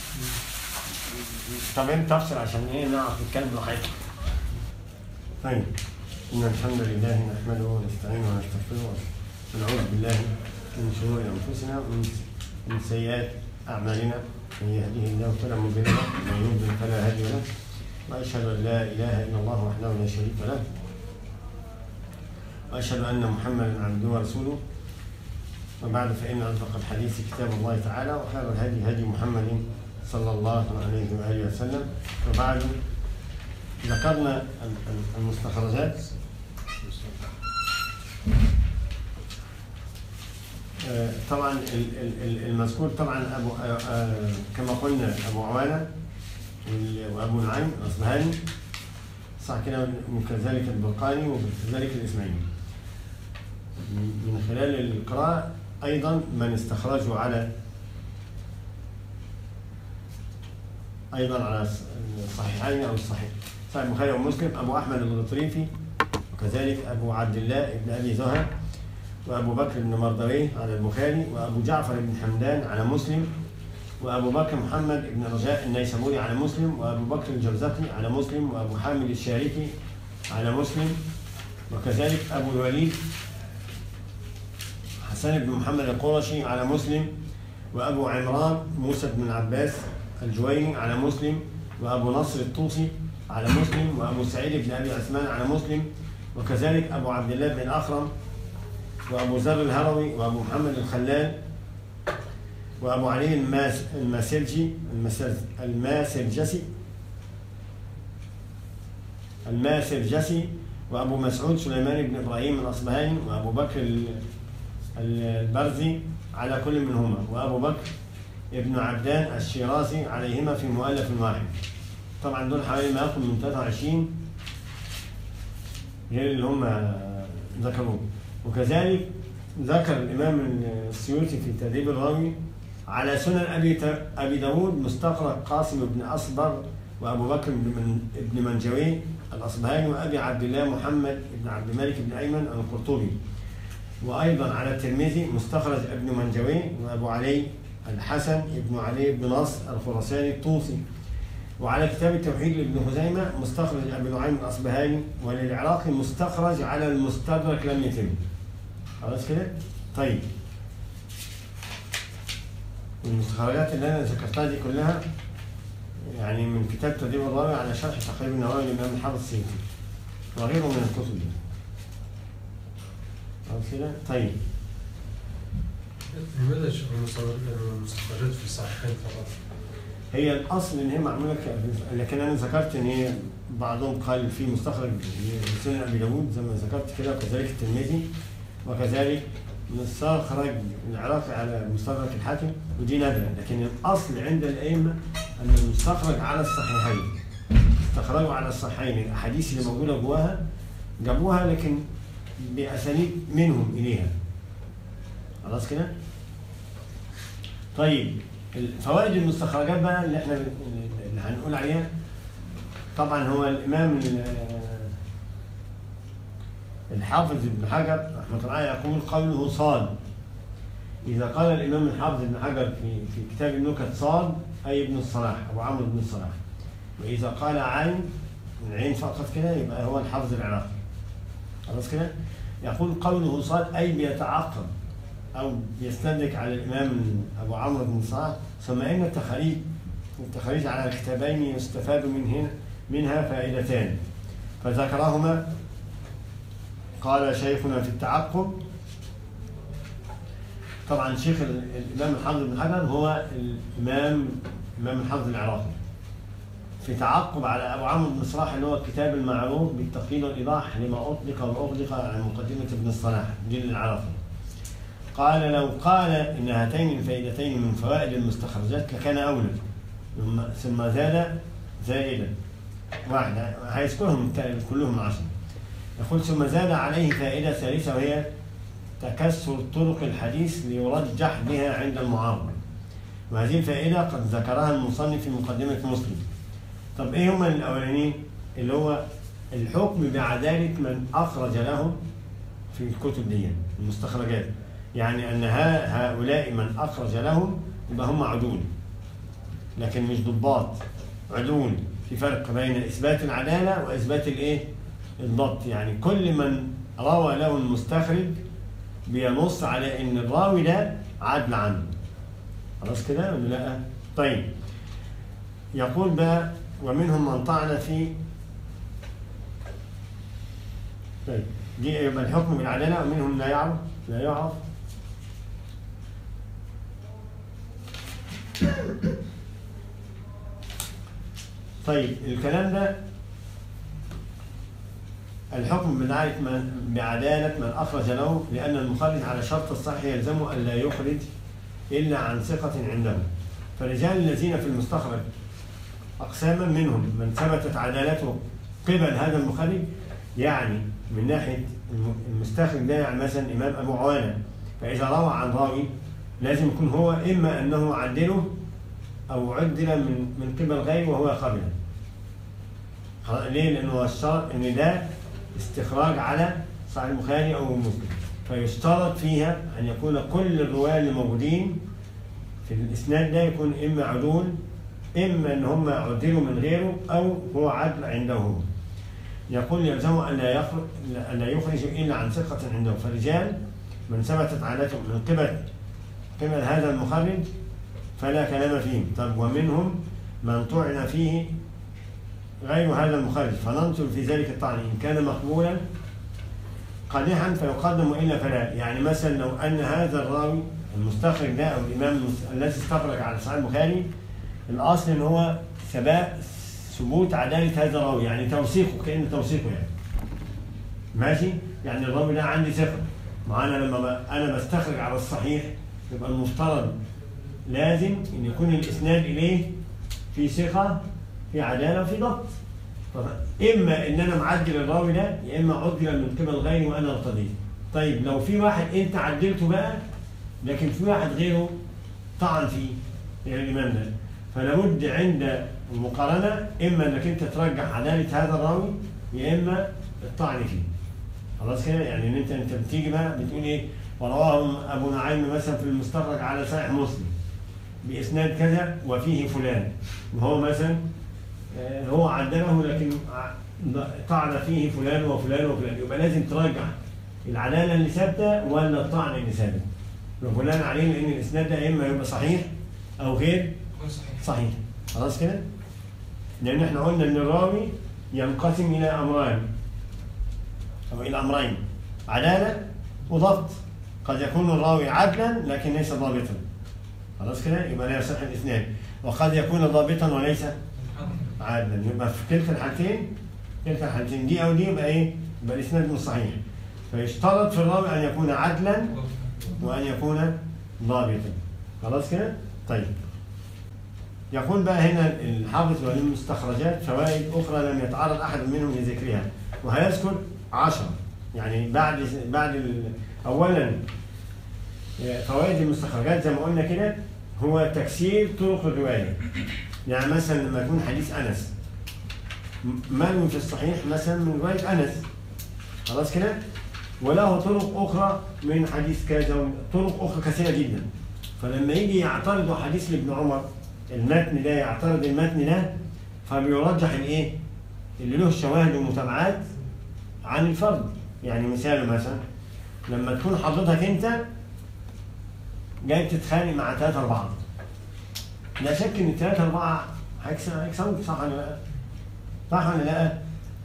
طب انت تفصل عشان ايه نعرف نتكلم براحتنا. طيب ان الحمد لله نحمده ونستعينه ونستغفره ونعوذ بالله من شرور انفسنا ومن من سيئات اعمالنا من يهده الله فلا مضل له ومن يضلل فلا هادي له واشهد ان لا اله الا الله وحده لا شريك له واشهد ان محمدا عبده ورسوله وبعد فإن أصدق الحديث كتاب الله تعالى وخير الهدي هدي محمد صلى الله عليه وآله وسلم وبعد ذكرنا ال- ال- المستخرجات آه، طبعا ال- ال- ال- المذكور طبعا أبو آه، آه، كما قلنا أبو عوانة وال- وأبو نعيم الأصبهاني صح كده وكذلك البرقاني وكذلك الإسماعيلي من خلال القراءة أيضا من استخرجوا على أيضا على الصحيحين أو الصحيح صحيح البخاري ومسلم أبو أحمد الغطريفي وكذلك أبو عبد الله بن أبي زهر وأبو بكر بن مردويه على البخاري وأبو جعفر بن حمدان على مسلم وأبو بكر محمد بن رجاء النيسابوري على مسلم وأبو بكر الجوزقي على مسلم وأبو حامد الشاركي على مسلم وكذلك أبو الوليد حسن بن محمد القرشي على مسلم وأبو عمران موسى بن العباس الجويني على مسلم وأبو نصر الطوسي على مسلم وأبو سعيد بن أبي عثمان على مسلم وكذلك أبو عبد الله بن الأخرم وأبو ذر الهروي وأبو محمد الخلال وأبو علي الماس الماسلجي المسل- الماسلجسي الماسلجسي وأبو مسعود سليمان بن إبراهيم الأصبهاني وأبو بكر ال- البرزي على كل منهما وأبو بكر ابن عبدان الشيرازي عليهما في مؤلف واحد طبعا دول حوالي ما يقرب من 23 غير اللي هم ذكروه وكذلك ذكر الإمام السيوطي في تدريب الراوي على سنن أبي ت- أبي داود مستخرج قاسم بن أصبر وأبو بكر بن من- بن منجوي الأصبهاني وأبي عبد الله محمد بن عبد الملك بن أيمن القرطبي وأيضا على الترمذي مستخرج ابن منجوي وأبو علي الحسن ابن علي بن نصر الخراساني الطوسي وعلى كتاب التوحيد لابن خزيمة مستخرج أبي نعيم الأصبهاني وللعراقي مستخرج على المستدرك لم يتم خلاص كده؟ طيب المستخرجات اللي أنا ذكرتها دي كلها يعني من كتاب تدريب الراوي على شرح تقريب النووي للإمام الحافظ السيوطي وغيره من الكتب دي خلاص كده؟ طيب لماذا شغل المستخرجات في الصحيحين فقط؟ هي الاصل ان هي معموله ك- لكن انا ذكرت ان هي بعضهم قال في مستخرج لسنن ابي داوود زي ما ذكرت كده وكذلك الترمذي وكذلك مستخرج العراقي على مستخرج الحاكم ودي نادره لكن الاصل عند الائمه ان المستخرج على الصحيحين استخرجوا على الصحيحين الاحاديث اللي موجوده جواها جابوها لكن باسانيد منهم اليها خلاص كده؟ طيب فوائد المستخرجات بقى اللي احنا اللي هنقول عليها طبعا هو الامام ال- الحافظ ابن حجر رحمه الله عليه يقول قوله صاد اذا قال الامام الحافظ ابن حجر في في كتاب النكت صاد اي ابن الصلاح ابو عمرو بن الصلاح واذا قال عين العين فقط كده يبقى هو الحافظ العراقي خلاص كده يقول قوله صاد اي بيتعقب أو بيستدرك على الإمام أبو عمرو بن صالح ثم إن التخاريج التخاريج على الكتابين يستفاد من هنا منها فائدتان فذكرهما قال شيخنا في التعقب طبعا شيخ ال- الإمام الحافظ بن حجر هو الإمام الإمام الحافظ العراقي في تعقب على أبو عمرو بن صلاح اللي هو الكتاب المعروف بالتقييد والإيضاح لما أطلق وأغلق عن مقدمة ابن الصلاح دين العراقي قال لو قال إن هاتين الفائدتين من فوائد المستخرجات لكان أولى ثم- ثم زاد زائدا واحدة هيذكرهم كلهم عشرة يقول ثم زاد عليه فائدة ثالثة وهي تكسر طرق الحديث ليرجح بها عند المعارضة وهذه الفائدة قد ذكرها المصنف في مقدمة مسلم طب ايه هما الاولانيين اللي هو الحكم بعدالة من اخرج له في الكتب دي المستخرجات يعني ان ها- هؤلاء من اخرج لهم يبقى هم عدول لكن مش ضباط عدول في فرق بين اثبات العداله واثبات الايه الضبط يعني كل من روى له المستخرج بينص على ان الراوي ده عدل عنه خلاص كده ولا لا طيب يقول بقى ومنهم من طعن في طيب دي يبقى الحكم بالعداله ومنهم لا يعرف لا يعرف طيب الكلام ده الحكم بعدالة من بعدالة من أخرج له لأن المخرج على شرط الصحيح يلزمه ألا يخرج إلا عن ثقة عنده فالرجال الذين في المستخرج أقساما منهم من ثبتت عدالته قبل هذا المخرج يعني من ناحية الم- المستخرج ده يعني مثلا الإمام أبو عوانة فإذا روى عن راوي لازم يكون هو إما أنه عدله أو عدل من من قبل غيره وهو قبله خلاص، ليه؟ لأنه هو الشرط إن ده استخراج على صحيح البخاري أو مسلم فيشترط فيها أن يكون كل الرواة اللي موجودين في الإسناد ده يكون إما عدول إما إن هم عدلوا من غيره أو هو عدل عنده هو. يقول يلزمه أن لا يخرج أن لا يخرج إلا عن ثقة عنده فرجال من ثبتت عادتهم من قبل قبل هذا المخرج فلا كلام فيه طب ومنهم من طعن فيه غير هذا المخرج فننظر في ذلك الطعن إن كان مقبولا قادحا فيقدم إلا فلا يعني مثلا لو أن هذا الراوي المستخرج ده أو الإمام المس- الذي استخرج على صحيح البخاري الأصل إن هو ثبات ثبوت عدالة هذا الراوي يعني توثيقه كأنه توثيقه يعني ماشي يعني الراوي ده عندي ثقة ما أنا لما ب- أنا بستخرج على الصحيح يبقى المفترض لازم ان يكون الاسناد اليه في ثقه في عداله وفي ضبط طب اما ان انا معدل الراوي ده يا اما عدل من قبل غيري وانا ارتضيه طيب لو في واحد انت عدلته بقى لكن في واحد غيره طعن فيه يعني الامام ده فلابد عند المقارنه اما انك انت ترجح عداله هذا الراوي يا اما الطعن فيه خلاص كده يعني ان انت انت بتيجي بقى بتقول ايه ورواه ابو نعيم مثلا في المستخرج على صحيح مسلم باسناد كذا وفيه فلان وهو مثلا آه، هو عدله لكن ع- طعن فيه فلان وفلان وفلان يبقى لازم تراجع العداله اللي ثابته ولا الطعن اللي ثابت وبناء عليه لان الاسناد ده اما يبقى صحيح او غير غير صحيح صحيح خلاص كده لان احنا قلنا ان الراوي ينقسم الى امران او الى امرين عداله وضبط قد يكون الراوي عدلا لكن ليس ضابطا خلاص كده يبقى لا يصح الاثنان وقد يكون ضابطا وليس عادلا يبقى في كلتا الحالتين كلتا الحالتين دي او دي يبقى ايه؟ يبقى الاسناد مش صحيح فيشترط في الراوي ان يكون عدلا وأن يكون ضابطا خلاص كده؟ طيب يقول بقى هنا الحافظ وللمستخرجات فوائد أخرى لم يتعرض أحد منهم لذكرها وهيذكر عشرة يعني بعد بعد ال- أولا فوائد المستخرجات زي ما قلنا كده هو تكسير طرق الرواية يعني مثلا لما يكون حديث أنس م- مروي في الصحيح مثلا من رواية أنس خلاص كده وله طرق أخرى من حديث كذا طرق أخرى كثيرة جدا فلما يجي يعترض حديث لابن عمر المتن ده يعترض المتن ده فبيرجح الايه؟ اللي له شواهد ومتابعات عن الفرد يعني مثال مثلا لما تكون حضرتك انت جاي بتتخانق مع ثلاثة أربعة لا شك إن الثلاثة أربعة هيكس- هيكسبوك صح ولا لا؟ صح ولا لا؟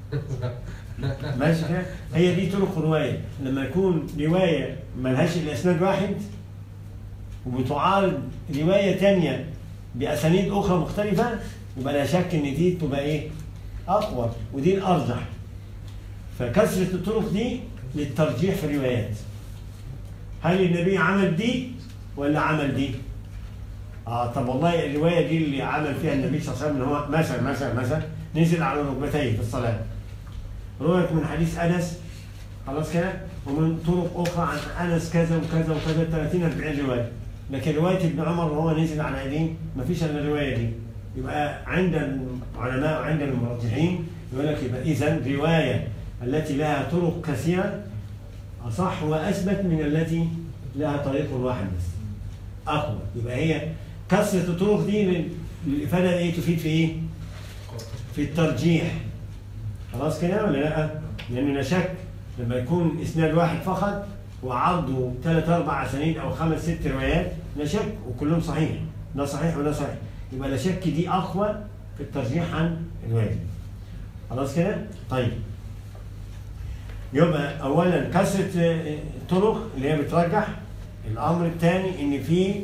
ماشي كده؟ هي دي طرق الرواية لما يكون رواية ملهاش إلا إسناد واحد وبتعارض رواية تانية بأسانيد أخرى مختلفة يبقى لا شك إن دي تبقى إيه؟ أقوى ودي الأرجح فكثرة الطرق دي للترجيح في الروايات هل النبي عمل دي ولا عمل دي؟ اه طب والله الروايه دي اللي عمل فيها النبي صلى الله عليه وسلم إن هو مثلا مثلا مثلا نزل على ركبتيه في الصلاه. رويت من حديث انس خلاص كده ومن طرق اخرى عن انس كذا وكذا وكذا 30 40 روايه. لكن روايه ابن عمر وهو نزل على ايديه ما فيش الا الروايه دي. يبقى عند العلماء وعند المرجحين يقول لك يبقى اذا روايه التي لها طرق كثيره اصح واثبت من التي لها طريق واحد بس. اقوى يبقى هي كثره الطرق دي لل- للافاده ايه تفيد في ايه؟ في الترجيح خلاص كده ولا لا؟ لان لا شك لما يكون اسناد واحد فقط وعرضه ثلاث اربع اسانيد او خمس ست روايات لا شك وكلهم صحيح ده صحيح وده صحيح يبقى لا شك دي اقوى في الترجيح عن الروايه دي. خلاص كده؟ طيب يبقى اولا كثره آه، الطرق اللي هي بترجح الامر الثاني ان في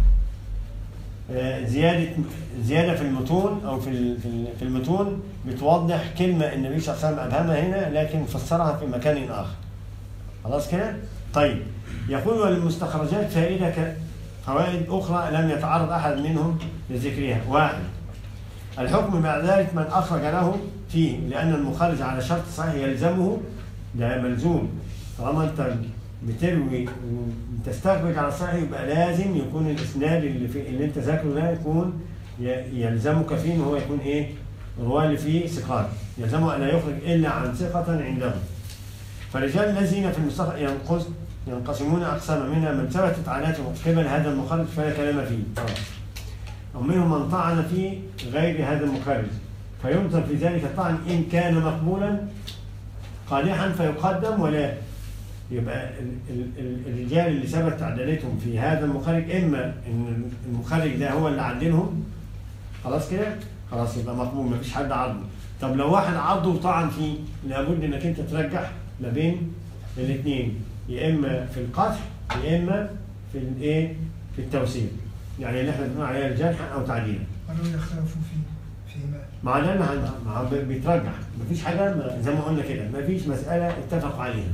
آه، زياده زياده في المتون او في ال- في ال- في المتون بتوضح كلمه النبي صلى الله عليه وسلم ابهمها هنا لكن فسرها في مكان اخر. خلاص كده؟ طيب يقول وللمستخرجات فائده ك- فوائد اخرى لم يتعرض احد منهم لذكرها. واحد الحكم بعد ذلك من اخرج له فيه لان المخرج على شرط صحيح يلزمه ده ملزوم طالما انت بتروي وتستخرج على الصحيح يبقى لازم يكون الاسناد اللي في اللي انت ذاكره ده يكون ي- يلزمك فيه ان هو يكون ايه؟ الرواه اللي فيه ثقات يلزمه ان لا يخرج الا عن ثقة عنده فالرجال الذين في المستخرج ينقص ينقسمون اقساما منها من ثبتت عاداته قبل هذا المخرج فلا كلام فيه خلاص. ومنهم من طعن في غير هذا المخرج فينظر في ذلك الطعن ان كان مقبولا قادحا فيقدم ولا يبقى ال- ال- ال- الرجال اللي ثبت عدالتهم في هذا المخرج اما ان المخرج ده هو اللي عدلهم خلاص كده خلاص يبقى مقبول مفيش حد عضه طب لو واحد عضه وطعن فيه لابد انك انت ترجح ما بين الاثنين يا اما في القطع يا اما في الايه في التوسيع يعني اللي احنا بنقول عليها جرحا او تعديلا ولو يخالف فيه فيما مع ده اللي هن- مع ب- بيترجح مفيش حاجه ما- زي ما قلنا كده مفيش مساله اتفق عليها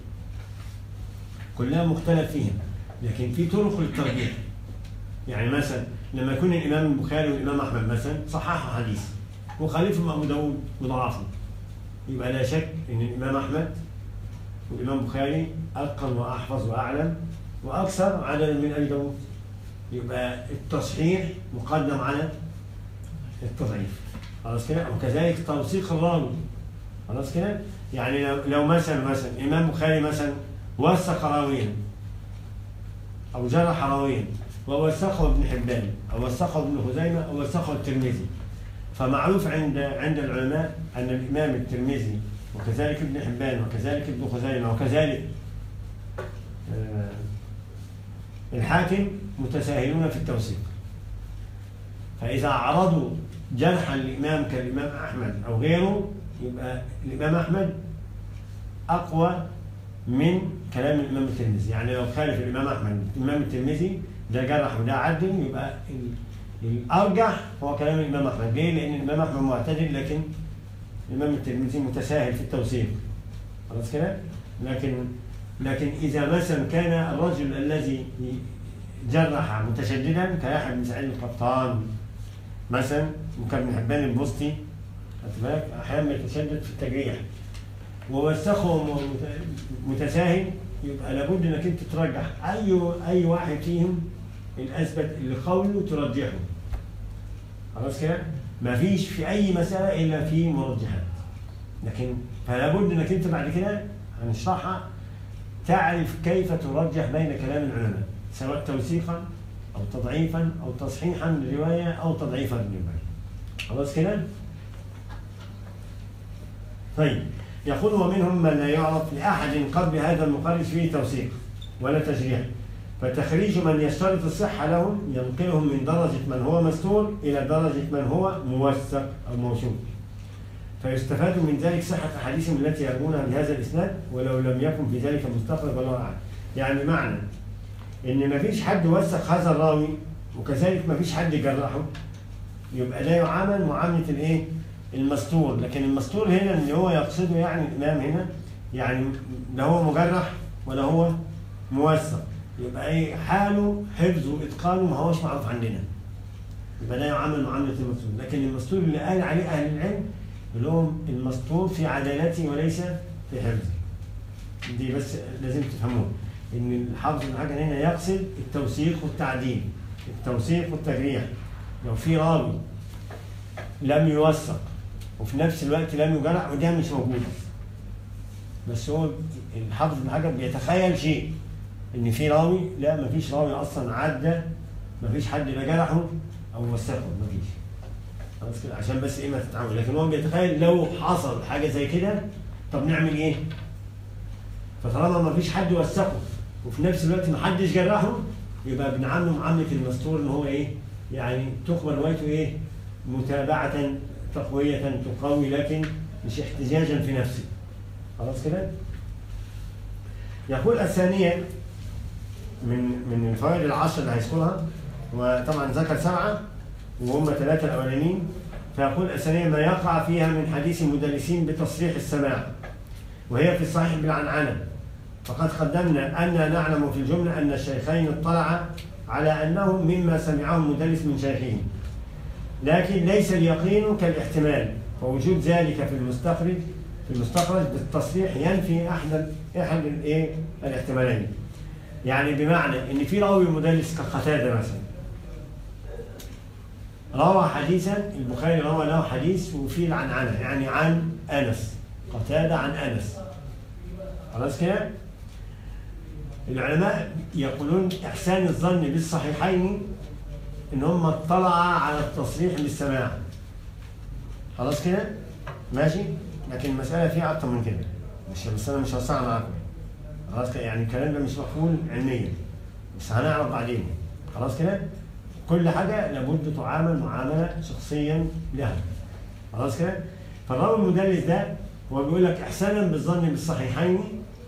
كلها مختلف فيها لكن في طرق للترجيح يعني مثلا لما يكون الامام البخاري والامام احمد مثلا صححوا حديث وخالفهم ابو داود وضعفه يبقى لا شك ان الامام احمد والامام البخاري اتقن واحفظ واعلم واكثر عددا من ابي داود يبقى التصحيح مقدم على التضعيف خلاص كده وكذلك توثيق الراوي خلاص كده يعني لو, لو مثلا مثلا امام بخاري مثلا وثق راويا او جرح راويا ووثقه ابن حبان او وثقه ابن خزيمه او وثقه الترمذي فمعروف عند عند العلماء ان الامام الترمذي وكذلك ابن حبان وكذلك ابن خزيمه وكذلك آه، الحاكم متساهلون في التوثيق فإذا عرضوا جرحا لإمام كالإمام أحمد أو غيره يبقى الإمام أحمد أقوى من كلام الإمام الترمذي يعني لو خالف الإمام أحمد الإمام الترمذي ده جرح وده عدل يبقى ال- الأرجح هو كلام الإمام أحمد ليه؟ لأن الإمام أحمد معتدل لكن الإمام الترمذي متساهل في التوثيق خلاص كده؟ لكن لكن إذا مثلا كان الرجل الذي جرح متشددا كيحيى بن سعيد القطان مثلا وكان ابن حبان البسطي خدت بالك احيانا يتشدد في التجريح ووثقه م- متساهل يبقى لابد انك انت ترجح اي اي واحد فيهم الاثبت اللي قوله ترجحه خلاص كده مفيش في اي مساله الا في مرجحات لكن فلا بد انك انت بعد كده هنشرحها تعرف كيف ترجح بين كلام العلماء سواء توثيقا او تضعيفا او تصحيحا للروايه او تضعيفا للروايه خلاص كده طيب يقول ومنهم من لا يعرف لاحد قبل هذا المخرج فيه توثيق ولا تجريح فتخريج من يشترط الصحة لهم ينقلهم من درجة من هو مستور إلى درجة من هو موثق أو موثوق فيستفاد من ذلك صحة أحاديثهم التي يروونها بهذا الإسناد ولو لم يكن في ذلك مستقرب ولا أعلم يعني معنى إن مفيش حد وثق هذا الراوي وكذلك مفيش حد جرحه يبقى لا يعامل معاملة الإيه؟ المستور لكن المستور هنا اللي هو يقصده يعني الإمام هنا يعني لا هو مجرح ولا هو موثق يبقى ايه حاله حفظه واتقانه ما هوش معروف عندنا يبقى لا يعامل معامله المستور لكن المستور اللي قال عليه اهل العلم اللي هو المستور في عدالته وليس في حفظه دي بس لازم تفهموها ان الحافظ بن حجر هنا يقصد التوثيق والتعديل التوثيق والتجريح لو في راوي لم يوثق وفي نفس الوقت لم يجرح وده مش موجود بس هو الحافظ بن حجر بيتخيل شيء ان في راوي لا مفيش راوي اصلا عدى مفيش حد لا جرحه او وثقه مفيش خلاص كده عشان بس ايه ما تتعامل لكن هو بيتخيل لو حصل حاجه زي كده طب نعمل ايه؟ فطالما مفيش حد وثقه وفي نفس الوقت محدش جرحه يبقى بنعامله معامله المستور ان هو ايه؟ يعني تقبل روايته ايه؟ متابعه تقويه تقوي لكن مش احتجاجا في نفسه خلاص كده؟ يقول الثانية من من الفوائد العشر اللي هيذكرها وطبعا ذكر سبعة وهم ثلاثة الأولانيين فيقول الثانية ما يقع فيها من حديث المدلسين بتصريح السماع وهي في الصحيح بالعنعنة فقد قدمنا أن نعلم في الجملة أن الشيخين اطلعا على أنه مما سمعه المدلس من شيخهم لكن ليس اليقين كالاحتمال فوجود ذلك في المستخرج في المستخرج بالتصريح ينفي احد احد الايه الاحتمالين يعني بمعنى ان في راوي مدلس كقتاده مثلا روى حديثا البخاري روى له حديث وفيه العنعنه يعني عن انس قتاده عن انس خلاص كده العلماء يقولون احسان الظن بالصحيحين ان هم اطلعا على التصريح بالسماع خلاص كده ماشي لكن المسألة فيها أكتر من كده مش بس أنا مش هوسعها معاكم خلاص كده يعني الكلام ده مش مقبول علميا بس هنعرف بعدين خلاص كده كل حاجة لابد تعامل معاملة شخصيا لها خلاص كده فالراوي المدلس ده هو بيقول لك إحسانا بالظن بالصحيحين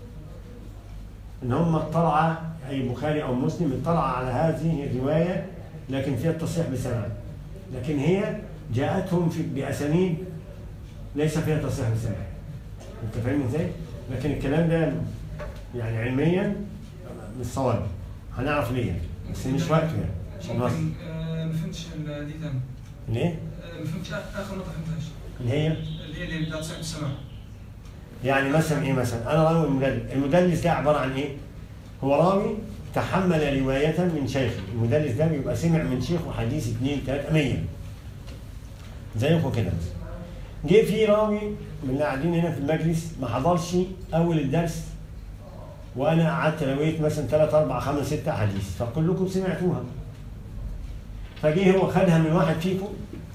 إن هم اطلع أي بخاري أو مسلم اطلع على هذه الرواية لكن فيها التصحيح بسماع لكن هي جاءتهم في بأسانيد ليس فيها تصحيح بسماع انت فاهم ازاي؟ لكن الكلام ده يعني علميا مش صواب هنعرف ليه بس مش وقته يعني عشان نوصل ممكن آه، ما فهمتش ال- دي تاني ليه؟ آه، ما فهمتش آ- اخر نقطه ما فهمتهاش اللي هي اللي هي اللي بتاعت صاحب السماع يعني مثلا ايه مثلا انا راوي مدلس المدلس ده عباره عن ايه هو راوي تحمل رواية من شيخ المدلس ده بيبقى سمع من شيخه حديث اثنين ثلاثة مية زيكم كده جه في راوي من اللي قاعدين هنا في المجلس ما حضرش اول الدرس وانا قعدت رويت مثلا ثلاث اربع خمس ست احاديث فكلكم سمعتوها فجه هو خدها من واحد فيكم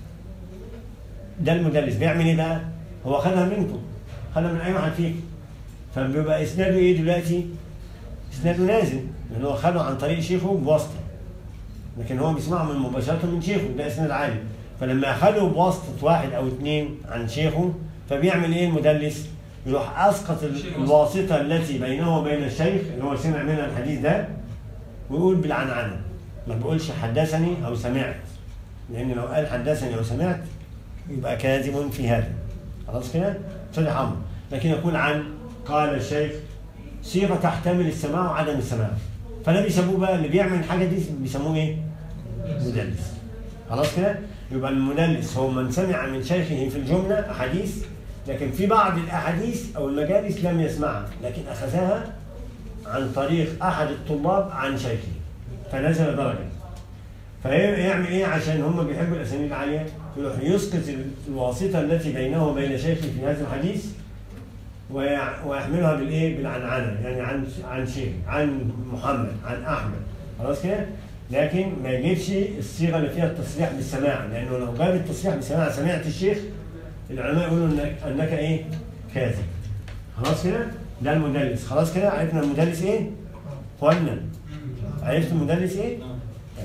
ده المدلس بيعمل ايه بقى؟ هو خدها منكم خدها من اي واحد فيكم فبيبقى اسناده ايه دلوقتي؟ اسناده نازل لان هو خده عن طريق شيخه بواسطه لكن هو بيسمعه من مباشره من شيخه ده اسناد عالي فلما اخده بواسطه واحد او اثنين عن شيخه فبيعمل ايه المدلس؟ يروح اسقط ال- شيخ الواسطه التي بينه وبين الشيخ اللي هو سمع منها الحديث ده ويقول بالعنعنه ما بيقولش حدثني او سمعت لان لو قال حدثني او سمعت يبقى كاذب في هذا خلاص كده صلح امر لكن يقول عن قال الشيخ صيغه تحتمل السماع وعدم السماع فده بيسموه بقى اللي بيعمل الحاجه دي بيسموه ايه؟ مدلس خلاص كده يبقى المدلس هو من سمع من شيخه في الجمله احاديث لكن في بعض الاحاديث او المجالس لم يسمعها لكن اخذها عن طريق احد الطلاب عن شيخه فنزل درجه فيعمل ايه عشان هم بيحبوا الاسانيد العاليه يروح يسقط الواسطه التي بينه وبين شيخه في هذا الحديث ويع- ويحملها بالايه بالعنعنه يعني عن عن شيخ عن محمد عن احمد خلاص كده لكن ما يجيبش الصيغه اللي فيها التصريح بالسماع لانه لو جاب التصريح بالسماع سمعت الشيخ العلماء يقولوا انك انك ايه كاذب خلاص كده ده المدلس خلاص كده عرفنا المدلس ايه اخوانا عرفت المدلس ايه؟ طيب.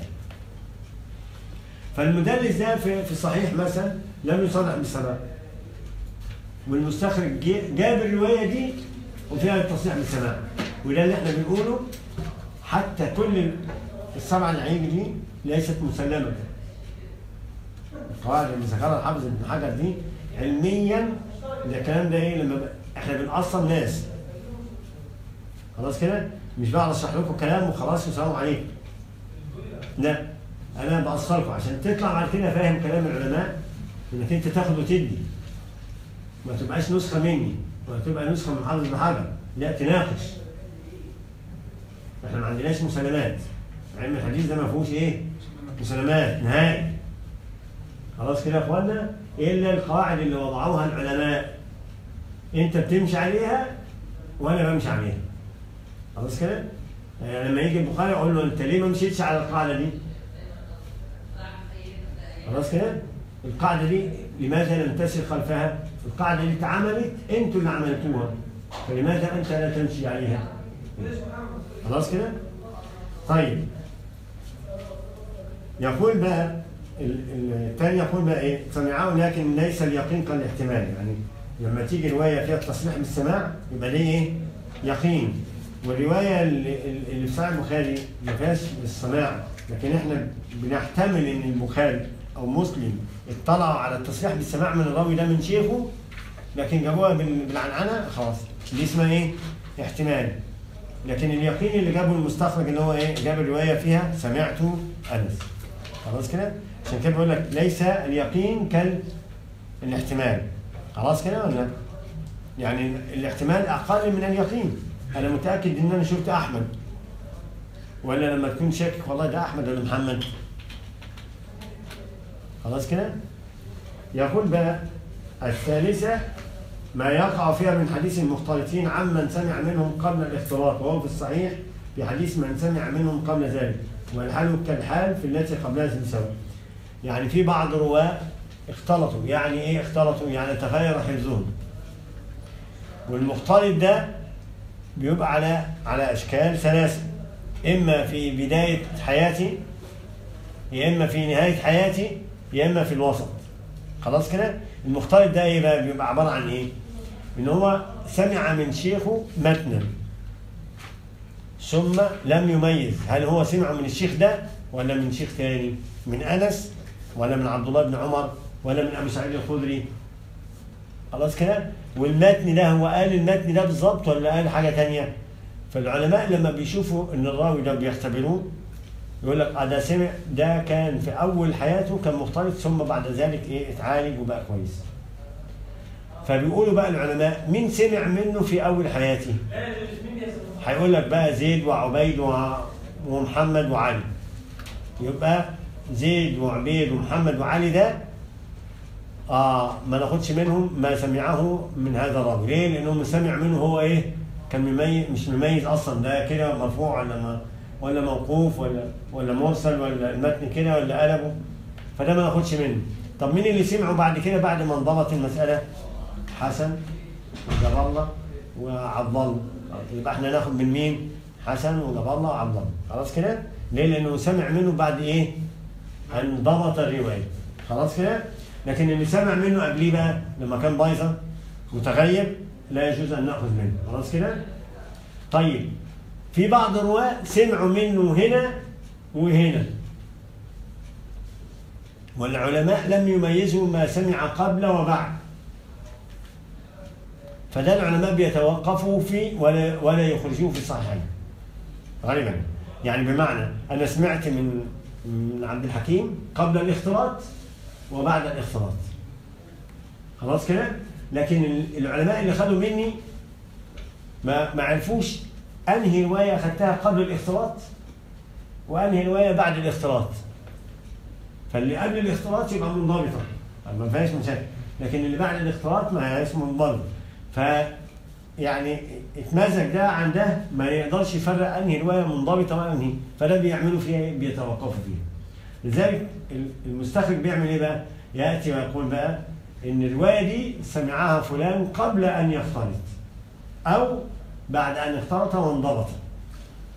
فالمدلس ده في في الصحيح مثلا لم يصرح بالسماع والمستخرج جي- جاب الروايه دي وفيها التصريح بالسماع وده اللي احنا بنقوله حتى كل السبعه اللي هيجي دي ليست مسلمه القواعد اللي ذكرها الحافظ ابن حجر دي علميا ده الكلام ده ايه لما ب... احنا بنقصر ناس خلاص كده مش بقعد اشرح لكم كلام وخلاص والسلام عليكم لا انا بقصركم عشان تطلع بعد كده فاهم كلام العلماء انك انت تاخد وتدي ما تبقاش نسخه مني ولا تبقى نسخه من حافظ ابن حجر لا تناقش احنا ما عندناش مسلمات علم الحديث ده ما فيهوش ايه مسلمات نهائي خلاص كده يا اخوانا الا القواعد اللي وضعوها العلماء انت بتمشي عليها وانا بمشي عليها خلاص كده يعني لما يجي البخاري اقول له انت ليه ما مشيتش على القاعده دي خلاص كده القاعده دي لماذا لم تسير خلفها القاعده دي اتعملت انتوا اللي عملتوها فلماذا انت لا تمشي عليها خلاص كده طيب يقول بقى ال- ال- الثاني يقول بقى ايه سمعه لكن ليس اليقين كالاحتمال يعني لما تيجي روايه فيها التصريح بالسماع يبقى دي ايه يقين والروايه اللي, اللي في صحيح البخاري ما فيهاش بالسماع لكن احنا بنحتمل ان البخاري او مسلم اطلعوا على التصريح بالسماع من الراوي ده من شيخه لكن جابوها بال- بالعنعنه خلاص دي اسمها ايه احتمال لكن اليقين اللي جابه المستخرج اللي هو ايه جاب الروايه فيها سمعت انس خلاص كده عشان كده بيقول لك ليس اليقين كالاحتمال خلاص كده ولا لا؟ يعني الاحتمال اقل من اليقين انا متاكد ان انا شفت احمد ولا لما تكون شاكك والله ده احمد ولا محمد خلاص كده يقول بقى الثالثه ما يقع فيها من حديث المختلطين عمن سمع منهم قبل الاختلاط وهو في الصحيح في حديث من سمع منهم قبل ذلك والحال كالحال في التي قبلها سواء يعني في بعض رواه اختلطوا يعني ايه اختلطوا يعني تغير حفظهم والمختلط ده بيبقى على على اشكال ثلاثه اما في بدايه حياتي يا اما في نهايه حياتي يا اما في الوسط خلاص كده المختلط ده ايه بقى بيبقى عباره عن ايه ان هو سمع من شيخه متنا ثم لم يميز هل هو سمع من الشيخ ده ولا من شيخ تاني من انس ولا من عبد الله بن عمر ولا من ابي سعيد الخدري خلاص كده والمتن ده هو قال المتن ده بالظبط ولا قال حاجه تانية فالعلماء لما بيشوفوا ان الراوي ده بيختبروه يقول لك آه ده سمع ده كان في اول حياته كان مختلط ثم بعد ذلك ايه اتعالج وبقى كويس فبيقولوا بقى العلماء مين سمع منه في اول حياته هيقول لك بقى زيد وعبيد وع- ومحمد وعلي يبقى زيد وعبيد ومحمد وعلي ده اه ما ناخدش منهم ما سمعه من هذا الراوي ليه؟ لانه سمع منه هو ايه؟ كان مميز مش مميز اصلا ده كده مرفوع ولا ما ولا موقوف ولا ولا مرسل ولا المتن كده ولا قلبه فده ما ناخدش منه طب مين اللي سمعه بعد كده بعد ما انضبط المساله؟ حسن وجاب الله وعبد الله يبقى احنا ناخد من مين؟ حسن وجاب الله وعبد الله خلاص كده؟ ليه؟ لانه سمع منه بعد ايه؟ ان ضبط الروايه خلاص كده؟ لكن اللي سمع منه قبليه بقى لما كان بايظه متغيب لا يجوز ان ناخذ منه خلاص كده؟ طيب في بعض الرواه سمعوا منه هنا وهنا والعلماء لم يميزوا ما سمع قبل وبعد فده العلماء بيتوقفوا فيه ولا ولا يخرجوه في الصحيحين غالبا يعني بمعنى انا سمعت من من عبد الحكيم قبل الاختلاط وبعد الاختلاط خلاص كده لكن ال- العلماء اللي خدوا مني ما ما عرفوش انهي روايه اخذتها قبل الاختلاط وانهي روايه بعد الاختلاط فاللي قبل الاختلاط يبقى منضبطه ما فيهاش مشاكل لكن اللي بعد الاختلاط ما هياش منضبط ف يعني اتمزج ده عن ده ما يقدرش يفرق انهي روايه منضبطه وانهي فده بيعملوا فيها ايه؟ بيتوقفوا فيها لذلك ال- المستخرج بيعمل ايه بقى؟ ياتي ويقول بقى ان الروايه دي سمعها فلان قبل ان يختلط او بعد ان اختلط وانضبط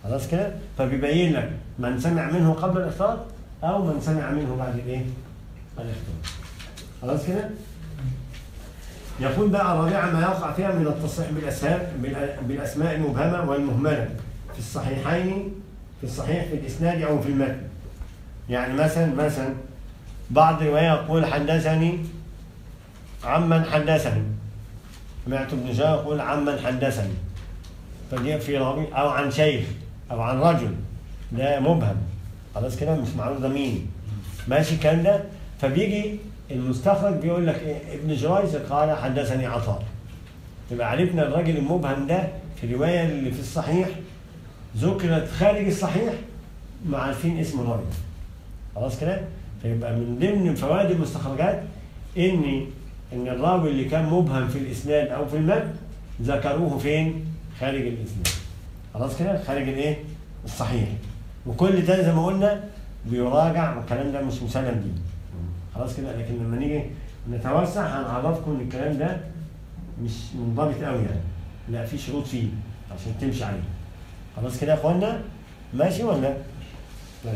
خلاص كده فبيبين لك من سمع منه قبل الاختلاط او من سمع منه بعد الايه الاختلاط خلاص كده يقول بقى رابعا ما يقع فيها من التصريح بالاسماء بالاسماء المبهمه والمهمله في الصحيحين في الصحيح في الاسناد او في المتن يعني مثلا مثلا بعض الرواية يقول حدثني عمن حدثني سمعت ابن جابر يقول عمن حدثني فدي في راوي او عن شيخ او عن رجل ده مبهم خلاص كده مش معروف ده مين ماشي الكلام ده فبيجي المستخرج بيقول لك إيه ابن جريج قال حدثني عطاء يبقى عرفنا الراجل المبهم ده في الروايه اللي في الصحيح ذكرت خارج الصحيح ما عارفين اسم الراجل خلاص كده فيبقى من ضمن فوائد المستخرجات ان ان الراوي اللي كان مبهم في الاسناد او في المتن ذكروه فين خارج الاسناد خلاص كده خارج الايه الصحيح وكل ده زي ما قلنا بيراجع والكلام ده مش مسلم بيه خلاص كده لكن لما نيجي نتوسع هنعرفكم ان الكلام ده مش منضبط قوي يعني لا في شروط فيه عشان تمشي عليه خلاص كده يا اخوانا ماشي ولا طيب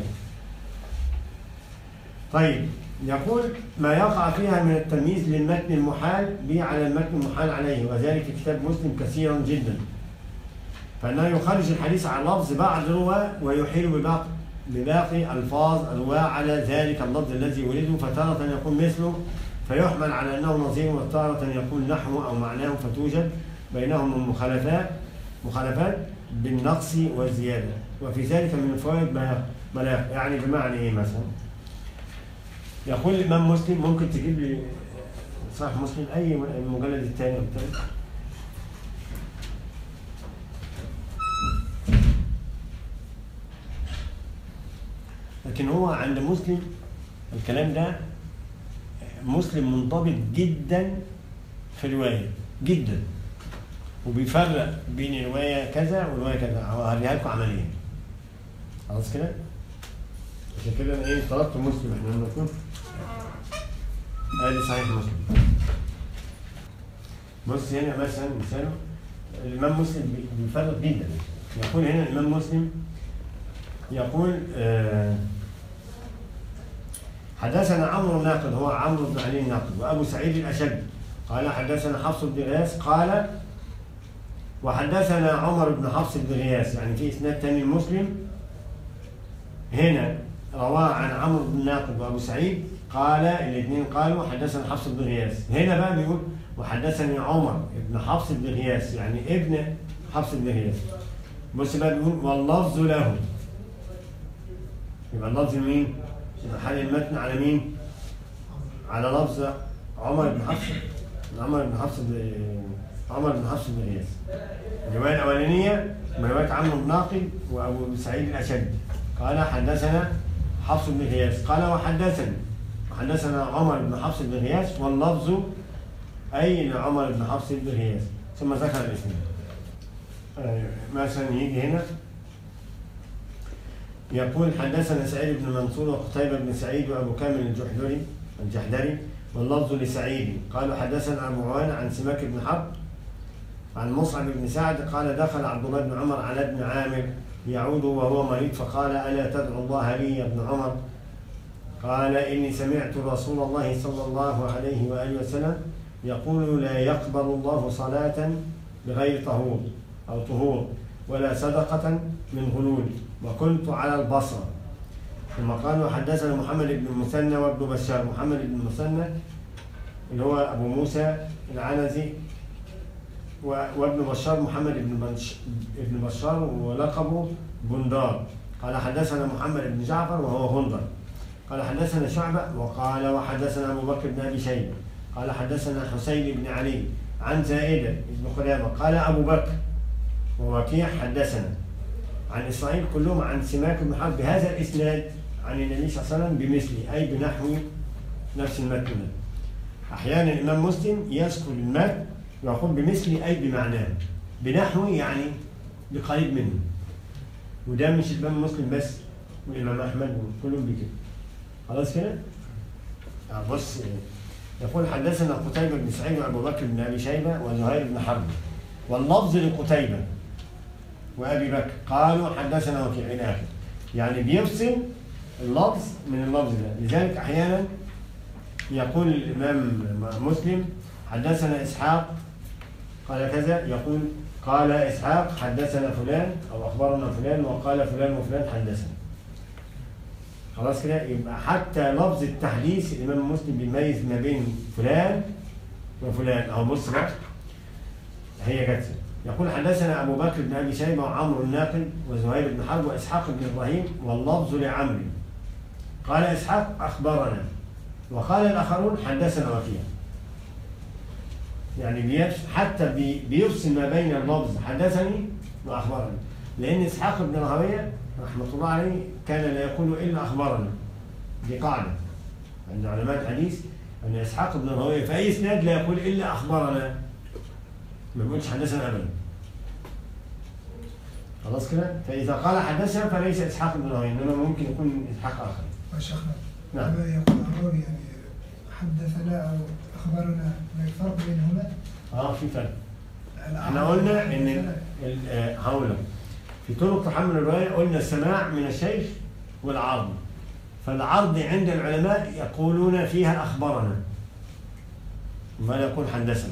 طيب يقول ما يقع فيها من التمييز للمتن المحال به على المتن المحال عليه وذلك في كتاب مسلم كثيرا جدا فانه يخرج الحديث عن لفظ بعض الرواه ويحيل بباقي بباقي الفاظ الرواه على ذلك اللفظ الذي يريده فتارة يكون مثله فيحمل على انه نظير وتارة يكون نحوه او معناه فتوجد بينهم المخالفات مخالفات بالنقص والزياده وفي ذلك من الفوائد ما ما لا يعني بمعنى ايه مثلا؟ يقول الامام مسلم ممكن تجيب لي صحيح مسلم اي المجلد الثاني والثالث لكن هو عند مسلم الكلام ده مسلم منضبط جدا في الروايه جدا وبيفرق بين روايه كذا وروايه كذا هوريها لكم عمليا خلاص كده عشان كده انا ايه طلبت مسلم احنا نقول ادي صحيح مسلم بص هنا مثلا مثال الامام مسلم بيفرق جدا يقول هنا الامام مسلم يقول آه حدثنا عمرو الناقد هو عمرو بن علي الناقد وابو سعيد الاشد قال حدثنا حفص بن غياث قال وحدثنا عمر بن حفص بن غياث يعني في اسناد ثاني مسلم هنا رواه عن عمرو بن الناقد وابو سعيد قال الاثنين قالوا حدثنا حفص بن غياث هنا بقى بيقول وحدثني عمر بن حفص بن غياث يعني ابن حفص بن غياث بص بقى بيقول واللفظ له يبقى اللفظ مين؟ يبقى حال المتن على مين؟ على لفظ عمر بن حفص عمر بن حفص بن عمر بن حفص بن غياث الروايه الاولانيه من روايه عمرو بن ناقد وابو سعيد الاشد قال حدثنا حفص بن غياث قال وحدثني وحدثنا عمر بن حفص بن غياث واللفظ اي لعمر بن حفص بن غياث ثم ذكر الاسم آه، مثلا يجي هنا يقول حدثنا سعيد بن منصور وقتيبة بن سعيد وأبو كامل الجحدري الجحدري واللفظ لسعيد قالوا حدثنا أبو عوان عن سماك بن حرب عن مصعب بن سعد قال دخل عبد الله بن عمر على ابن عامر يعود وهو مريض فقال ألا تدعو الله لي يا ابن عمر قال إني سمعت رسول الله صلى الله عليه وآله وسلم يقول لا يقبل الله صلاة بغير طهور أو طهور ولا صدقة من غلول وكنت على البصرة ثم قالوا حدثنا محمد بن المثنى وابن بشار محمد بن المثنى اللي هو أبو موسى العنزي و- وابن بشار محمد بن بنش- بن بشار ولقبه بندار قال حدثنا محمد بن جعفر وهو غندر قال حدثنا شعبة وقال وحدثنا أبو بكر بن أبي شيبة قال حدثنا حسين بن علي عن زائدة بن قدامة قال أبو بكر ووكيع حدثنا عن إسرائيل كلهم عن سماك بن حرب بهذا الإسناد عن النبي صلى الله عليه وسلم بمثله أي بنحو نفس المتن ده. أحيانا الإمام مسلم يذكر المتن ويقول بمثله أي بمعناه بنحو يعني بقريب منه وده مش الإمام مسلم بس والإمام أحمد كلهم بكده خلاص كده؟ آه، بص يقول حدثنا قتيبة بن سعيد وأبو بكر بن أبي شيبة وزهير بن حرب واللفظ لقتيبة وأبي بكر قالوا حدثنا وكيع إلى آخره يعني بيفصل اللفظ من اللفظ ده لذلك أحيانا يقول الإمام مسلم حدثنا إسحاق قال كذا يقول قال إسحاق حدثنا فلان أو أخبرنا فلان وقال فلان وفلان حدثنا خلاص كده يبقى حتى لفظ التحديث الإمام مسلم بيميز ما بين فلان وفلان أو بص بقى هي جت يقول حدثنا أبو بكر بن أبي شيبة وعمرو الناقل وزهير بن حرب وإسحاق بن إبراهيم واللفظ لعمرو قال إسحاق أخبرنا وقال الآخرون حدثنا وكيع يعني بيفصل حتى بي- بيفصل ما بين اللفظ حدثني وأخبرني لأن إسحاق بن راهوية رحمة الله عليه كان لا يقول إلا أخبرنا دي قاعدة عند علماء الحديث أن إسحاق بن راهوية في أي إسناد لا يقول إلا أخبرنا ما بيقولش حدثنا أبدا خلاص كده فإذا قال حدثنا فليس إسحاق بن راهوية إنما ممكن يكون إسحاق آخر وشيخنا نعم. هذا يقول الراوي يعني حدثنا او اخبرنا ما الفرق بينهما؟ اه في فرق احنا الأعراب قلنا ان حدثنا. ال- آه، هقول لك في طرق تحمل الروايه قلنا السماع من الشيخ والعرض فالعرض عند العلماء يقولون فيها اخبرنا ما يقول حدثنا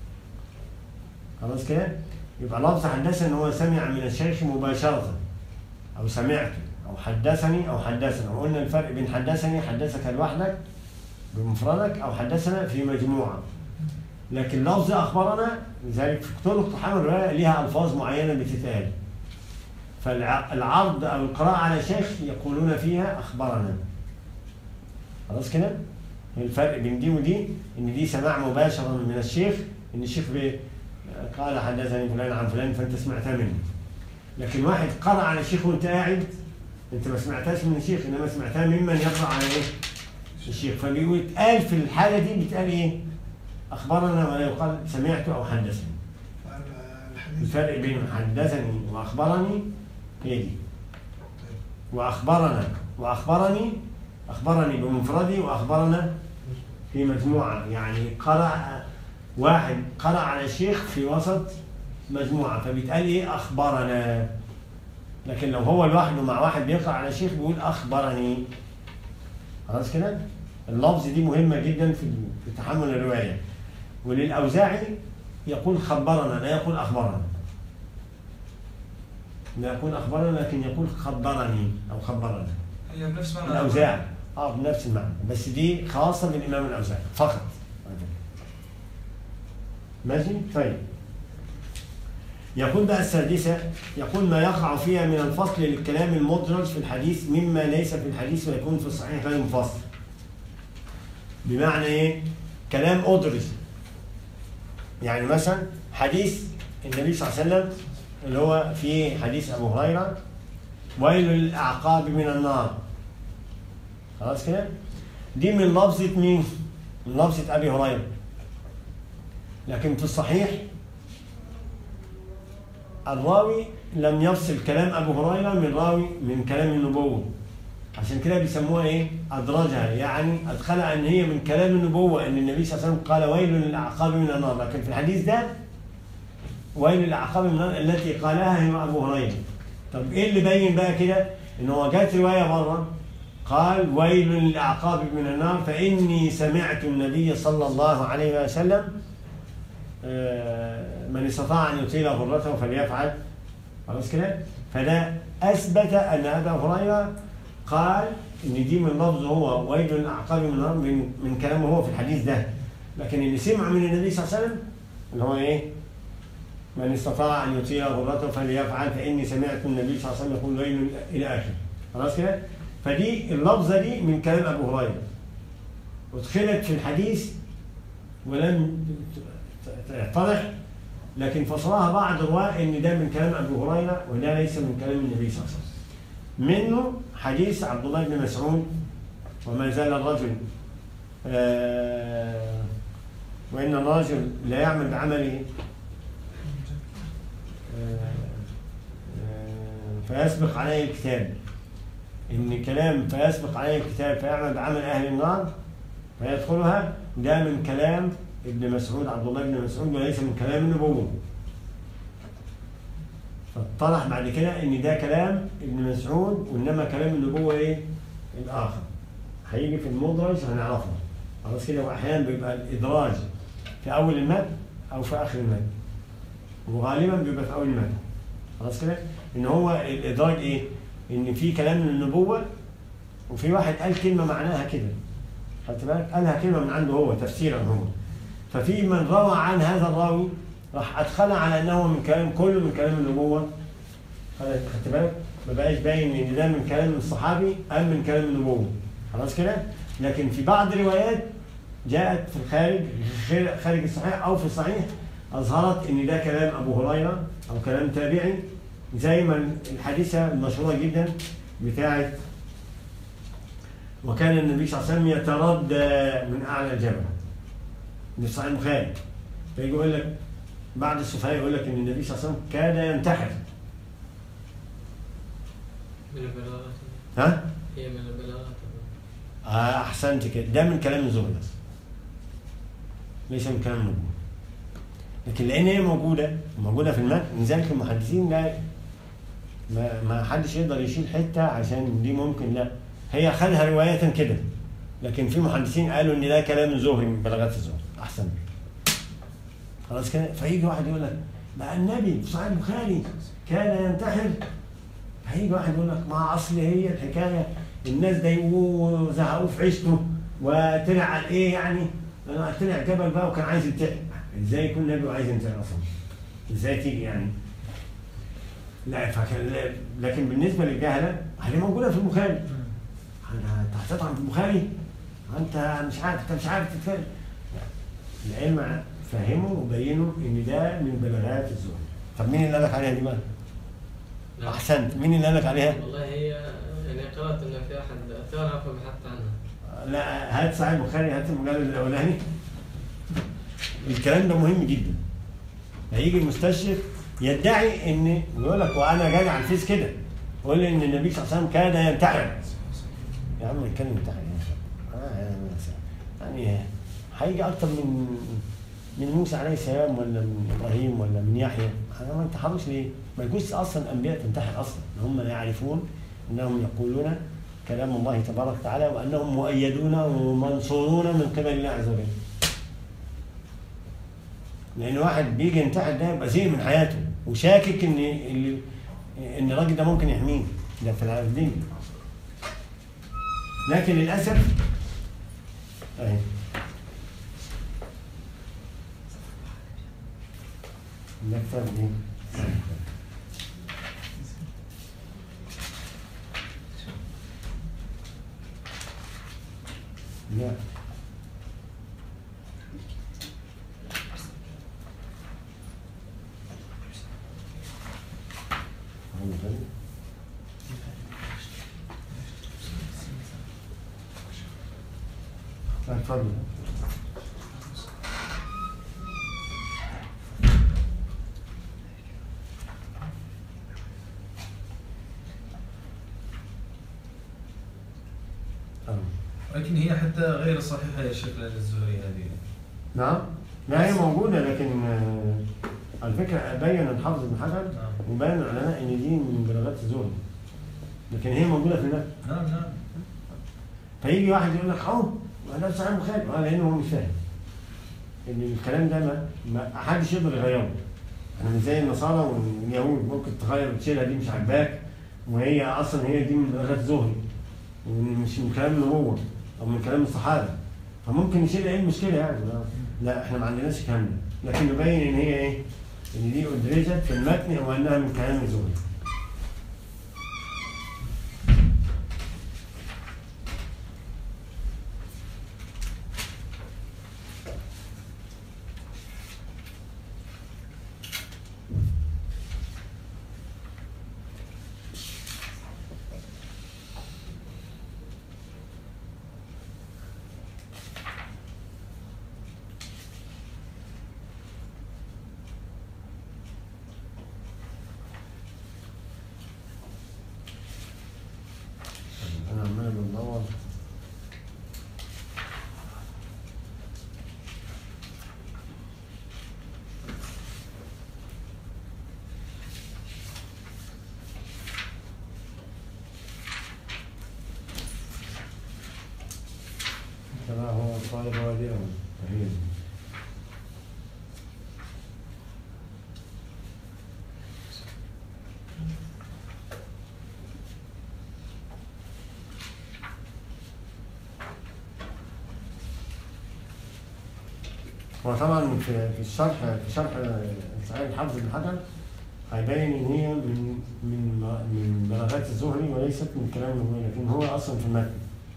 خلاص كده يبقى لفظ حدثنا هو سمع من الشيخ مباشره او سمعت او حدثني او حدثنا وقلنا الفرق بين حدثني حدثك لوحدك بمفردك او حدثنا في مجموعه لكن لفظ اخبرنا لذلك في طرق تحمل الروايه ليها الفاظ معينه بتتقال فالعرض او القراءه على شيخ يقولون فيها اخبرنا خلاص كده الفرق بين دي ودي ان دي سماع مباشرا من الشيخ ان الشيخ بي قال حدثني فلان عن فلان فانت سمعتها منه لكن واحد قرأ على الشيخ وانت قاعد انت ما سمعتهاش من الشيخ انما سمعتها ممن يقرأ على ايه؟ الشيخ فبيقول اتقال في الحاله دي بيتقال ايه؟ اخبرنا ولا يقال سمعت او حدثني الحديث الفرق بين حدثني واخبرني هي دي واخبرنا واخبرني اخبرني بمفردي واخبرنا في مجموعه يعني قرأ واحد قرأ على الشيخ في وسط مجموعه فبيتقال ايه اخبرنا لكن لو هو لوحده مع واحد بيقرأ على الشيخ بيقول اخبرني خلاص كده اللفظ دي مهمه جدا في في تحمل الروايه وللاوزاعي يقول خبرنا لا يقول اخبرنا لا يقول اخبرنا لكن يقول خبرني او خبرنا هي بنفس معنى الاوزاعي اه بنفس المعنى بس دي خاصه بالامام الاوزاعي فقط ماشي طيب يقول بقى السادسة يقول ما يقع فيها من الفصل للكلام المدرج في الحديث مما ليس في الحديث ويكون في الصحيح غير مفصل بمعنى ايه كلام أدرج يعني مثلا حديث النبي صلى الله عليه وسلم اللي هو في حديث أبو هريرة ويل للأعقاب من النار خلاص كده دي من لفظة مين من لفظة أبي هريرة لكن في الصحيح الراوي لم يفصل كلام ابو هريره من راوي من كلام النبوه عشان كده بيسموها ايه؟ ادرجها يعني ادخلها ان هي من كلام النبوه ان النبي صلى الله عليه وسلم قال ويل للاعقاب من النار لكن في الحديث ده ويل للاعقاب من النار التي قالها هي ابو هريره طب ايه اللي بين بقى كده؟ ان هو جات روايه بره قال ويل للاعقاب من النار فاني سمعت النبي صلى الله عليه وسلم آه، من استطاع ان يطيل غرته فليفعل خلاص كده فده اثبت ان ابا هريره قال ان دي من لفظه هو ويل للاعقاب من النار من من كلامه هو في الحديث ده لكن اللي سمع من النبي صلى الله عليه وسلم اللي هو ايه؟ من استطاع ان يطيل غرته فليفعل فاني سمعت النبي صلى الله عليه وسلم يقول ويل الى اخره خلاص كده؟ فدي اللفظه دي من كلام ابو هريره ادخلت في الحديث ولم يتضح لكن فصلها بعض الرواة ان ده من كلام ابو هريره وده ليس من كلام النبي صلى الله عليه وسلم. منه حديث عبد الله بن مسعود وما زال الرجل آه وان الرجل لا يعمل بعمله آه آه فيسبق عليه الكتاب ان كلام فيسبق عليه الكتاب فيعمل بعمل اهل النار فيدخلها ده من كلام ابن مسعود عبد الله بن مسعود وليس من كلام النبوة فاتضح بعد كده ان ده كلام ابن مسعود وانما كلام النبوه ايه؟ الاخر هيجي في المدرج هنعرفه خلاص كده واحيانا بيبقى الادراج في اول المتن او في اخر المتن وغالبا بيبقى في اول المتن خلاص كده ان هو الادراج ايه؟ ان في كلام من النبوه وفي واحد قال كلمه معناها كده خدت بالك؟ قالها كلمه من عنده هو تفسيرا هو ففي من روى عن هذا الراوي راح ادخلها على انه من كلام كله من كلام النبوه خدت خدت بالك؟ ما بقاش باين ان ده من كلام الصحابي ام من كلام النبوه خلاص كده؟ لكن في بعض الروايات جاءت في الخارج خير- خارج الصحيح او في الصحيح اظهرت ان ده كلام ابو هريره او كلام تابعي زي ما الحديثه المشهوره جدا بتاعه وكان النبي صلى الله عليه وسلم يتردى من اعلى الجبل من صحيح البخاري فيجي يقول لك بعد السفهاء يقول لك ان النبي صلى الله عليه وسلم كاد ينتحر من البلاغات ها؟ هي من البلاغات آه احسنت كده ده من كلام الزهد بس ليس من كلام النبوة لكن لان هي موجوده موجوده في المتن لذلك المحدثين لا ما, ما حدش يقدر يشيل حته عشان دي ممكن لا هي خدها روايه كده لكن في محدثين قالوا ان ده كلام زهري من بلاغات الزهري احسن خلاص كده فيجي واحد يقول لك بقى النبي في صحيح البخاري كان ينتحر هيجي واحد يقول لك ما اصل هي الحكايه الناس ضايقوه وزهقوه في عيشته وطلع على ايه يعني؟ أنا طلع جبل بقى وكان عايز ينتحر ازاي يكون نبي وعايز ينتحر اصلا؟ ازاي تيجي يعني؟ لا فكان لكن بالنسبه للجهله هي موجوده في البخاري انا انت هتطعن في البخاري؟ انت مش عارف انت مش عارف تتكلم لا. العلم فهموا وبينوا ان ده من بلاغات الزهد طب مين اللي قال لك عليها دي بقى؟ نعم. احسنت مين اللي قال لك عليها؟ والله هي يعني قرأت إن في أحد أثارها فبحثت عنها لا هات صحيح البخاري هات المجلد الاولاني الكلام ده مهم جدا هيجي المستشرق يدعي ان يقول لك وانا جاي على الفيس كده قول لي ان النبي صلى الله عليه وسلم كان ينتحر يا عم يتكلم ينتحر يا أخي. آه يا عم. يعني هيجي اكتر من من موسى عليه السلام ولا من ابراهيم ولا من يحيى انا ما انتحروش ليه؟ ما يجوز اصلا الانبياء تنتحر اصلا هم يعرفون انهم يقولون كلام الله تبارك وتعالى وانهم مؤيدون ومنصورون من قبل الله عز وجل. لان واحد بيجي ينتحر ده يبقى زهق من حياته وشاكك ان اللي ان الراجل ده ممكن يحميه ده في الدين. لكن للاسف اهي نكتب دي لا اتفضل آه. لكن هي حتى غير صحيحه يا شيخ لان الزهري هذه نعم لا هي موجودة لكن آه، على فكرة بين الحافظ بن حجر نعم. وبين العلماء إن دي من بلاغات الزهد لكن هي موجودة في المتن نعم نعم فيجي واحد يقول لك أهو أنا صحيح البخاري آه، لأنه هو مش فاهم إن الكلام ده ما, ما حدش يقدر يغيره احنا مش زي النصارى واليهود ممكن تغير وتشيلها دي مش عاجباك وهي أصلا هي دي من بلاغات زهري ومش من كلام النبوة أو من كلام الصحابة فممكن يشيل ايه المشكله يعني لا, لا احنا ما عندناش الكلام ده لكن نبين ان هي ايه ان دي ادرجت في المتن او انها من كلام الزهري تبعه الطالب وادئه هي دي. هو طبعا في في الشرح في شرح سعيد الحافظ بن حجر هيبين ان هي من من من بلاغات الزهري وليست من كلام النبوي لكن هو اصلا في المتن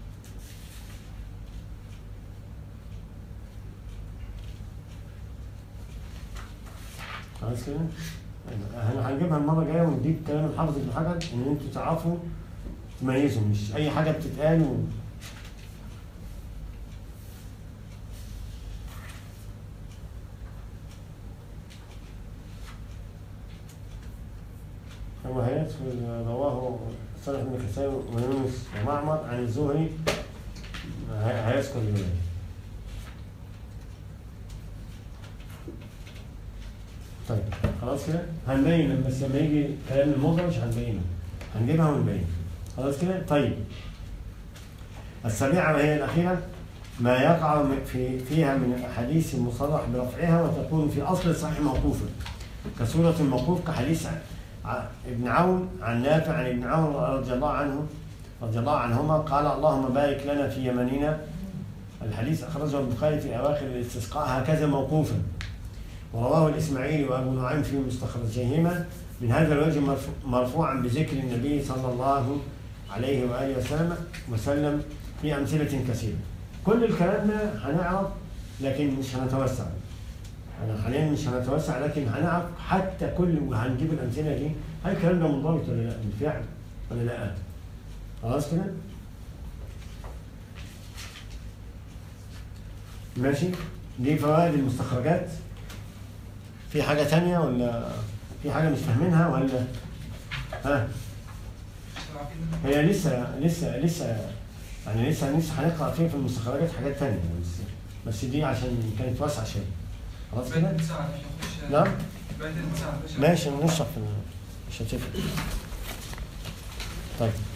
خلاص كده؟ احنا هنجيبها المره الجايه ونديك كلام الحافظ بن حجر ان انتوا تعرفوا تميزوا مش اي حاجه بتتقال و... هو هيدخل رواه صالح بن كسائي ويونس ومعمر عن الزهري هي- هيذكر الرواية طيب خلاص كده هنبين لما- بس لما يجي كلام الموضوع مش هنبينه هنجيبها ونبين خلاص كده طيب السابعة وهي الأخيرة ما يقع م- في فيها من الأحاديث المصرح برفعها وتكون في أصل الصحيح موقوفا كسورة الموقوف كحديث ع- ابن عون عن نافع عن ابن عون رضي الله عنه رضي الله عنهما قال اللهم بارك لنا في يمننا الحديث أخرجه البخاري في أواخر الاستسقاء هكذا موقوفا ورواه الإسماعيلي وأبو نعيم في مستخرجيهما من هذا الوجه مرفو- مرفوعا بذكر النبي صلى الله عليه وآله وسلم وسلم في أمثلة كثيرة كل الكلام ده هنعرف لكن مش هنتوسع أنا حاليا مش هنتوسع لكن هنعرف حتى كل وهنجيب الأمثلة دي هل الكلام ده منضبط ولا لا بالفعل ولا لا خلاص كده ماشي دي فوائد المستخرجات في حاجة تانية ولا في حاجة مش فاهمينها ولا ها هي لسه لسه لسه يعني لسه لسه هنقرا فيه في المستخرجات حاجات تانية بس بس دي عشان كانت واسعة شوية خلاص كده؟ نعم ماشي نشرح في مش هتفرق طيب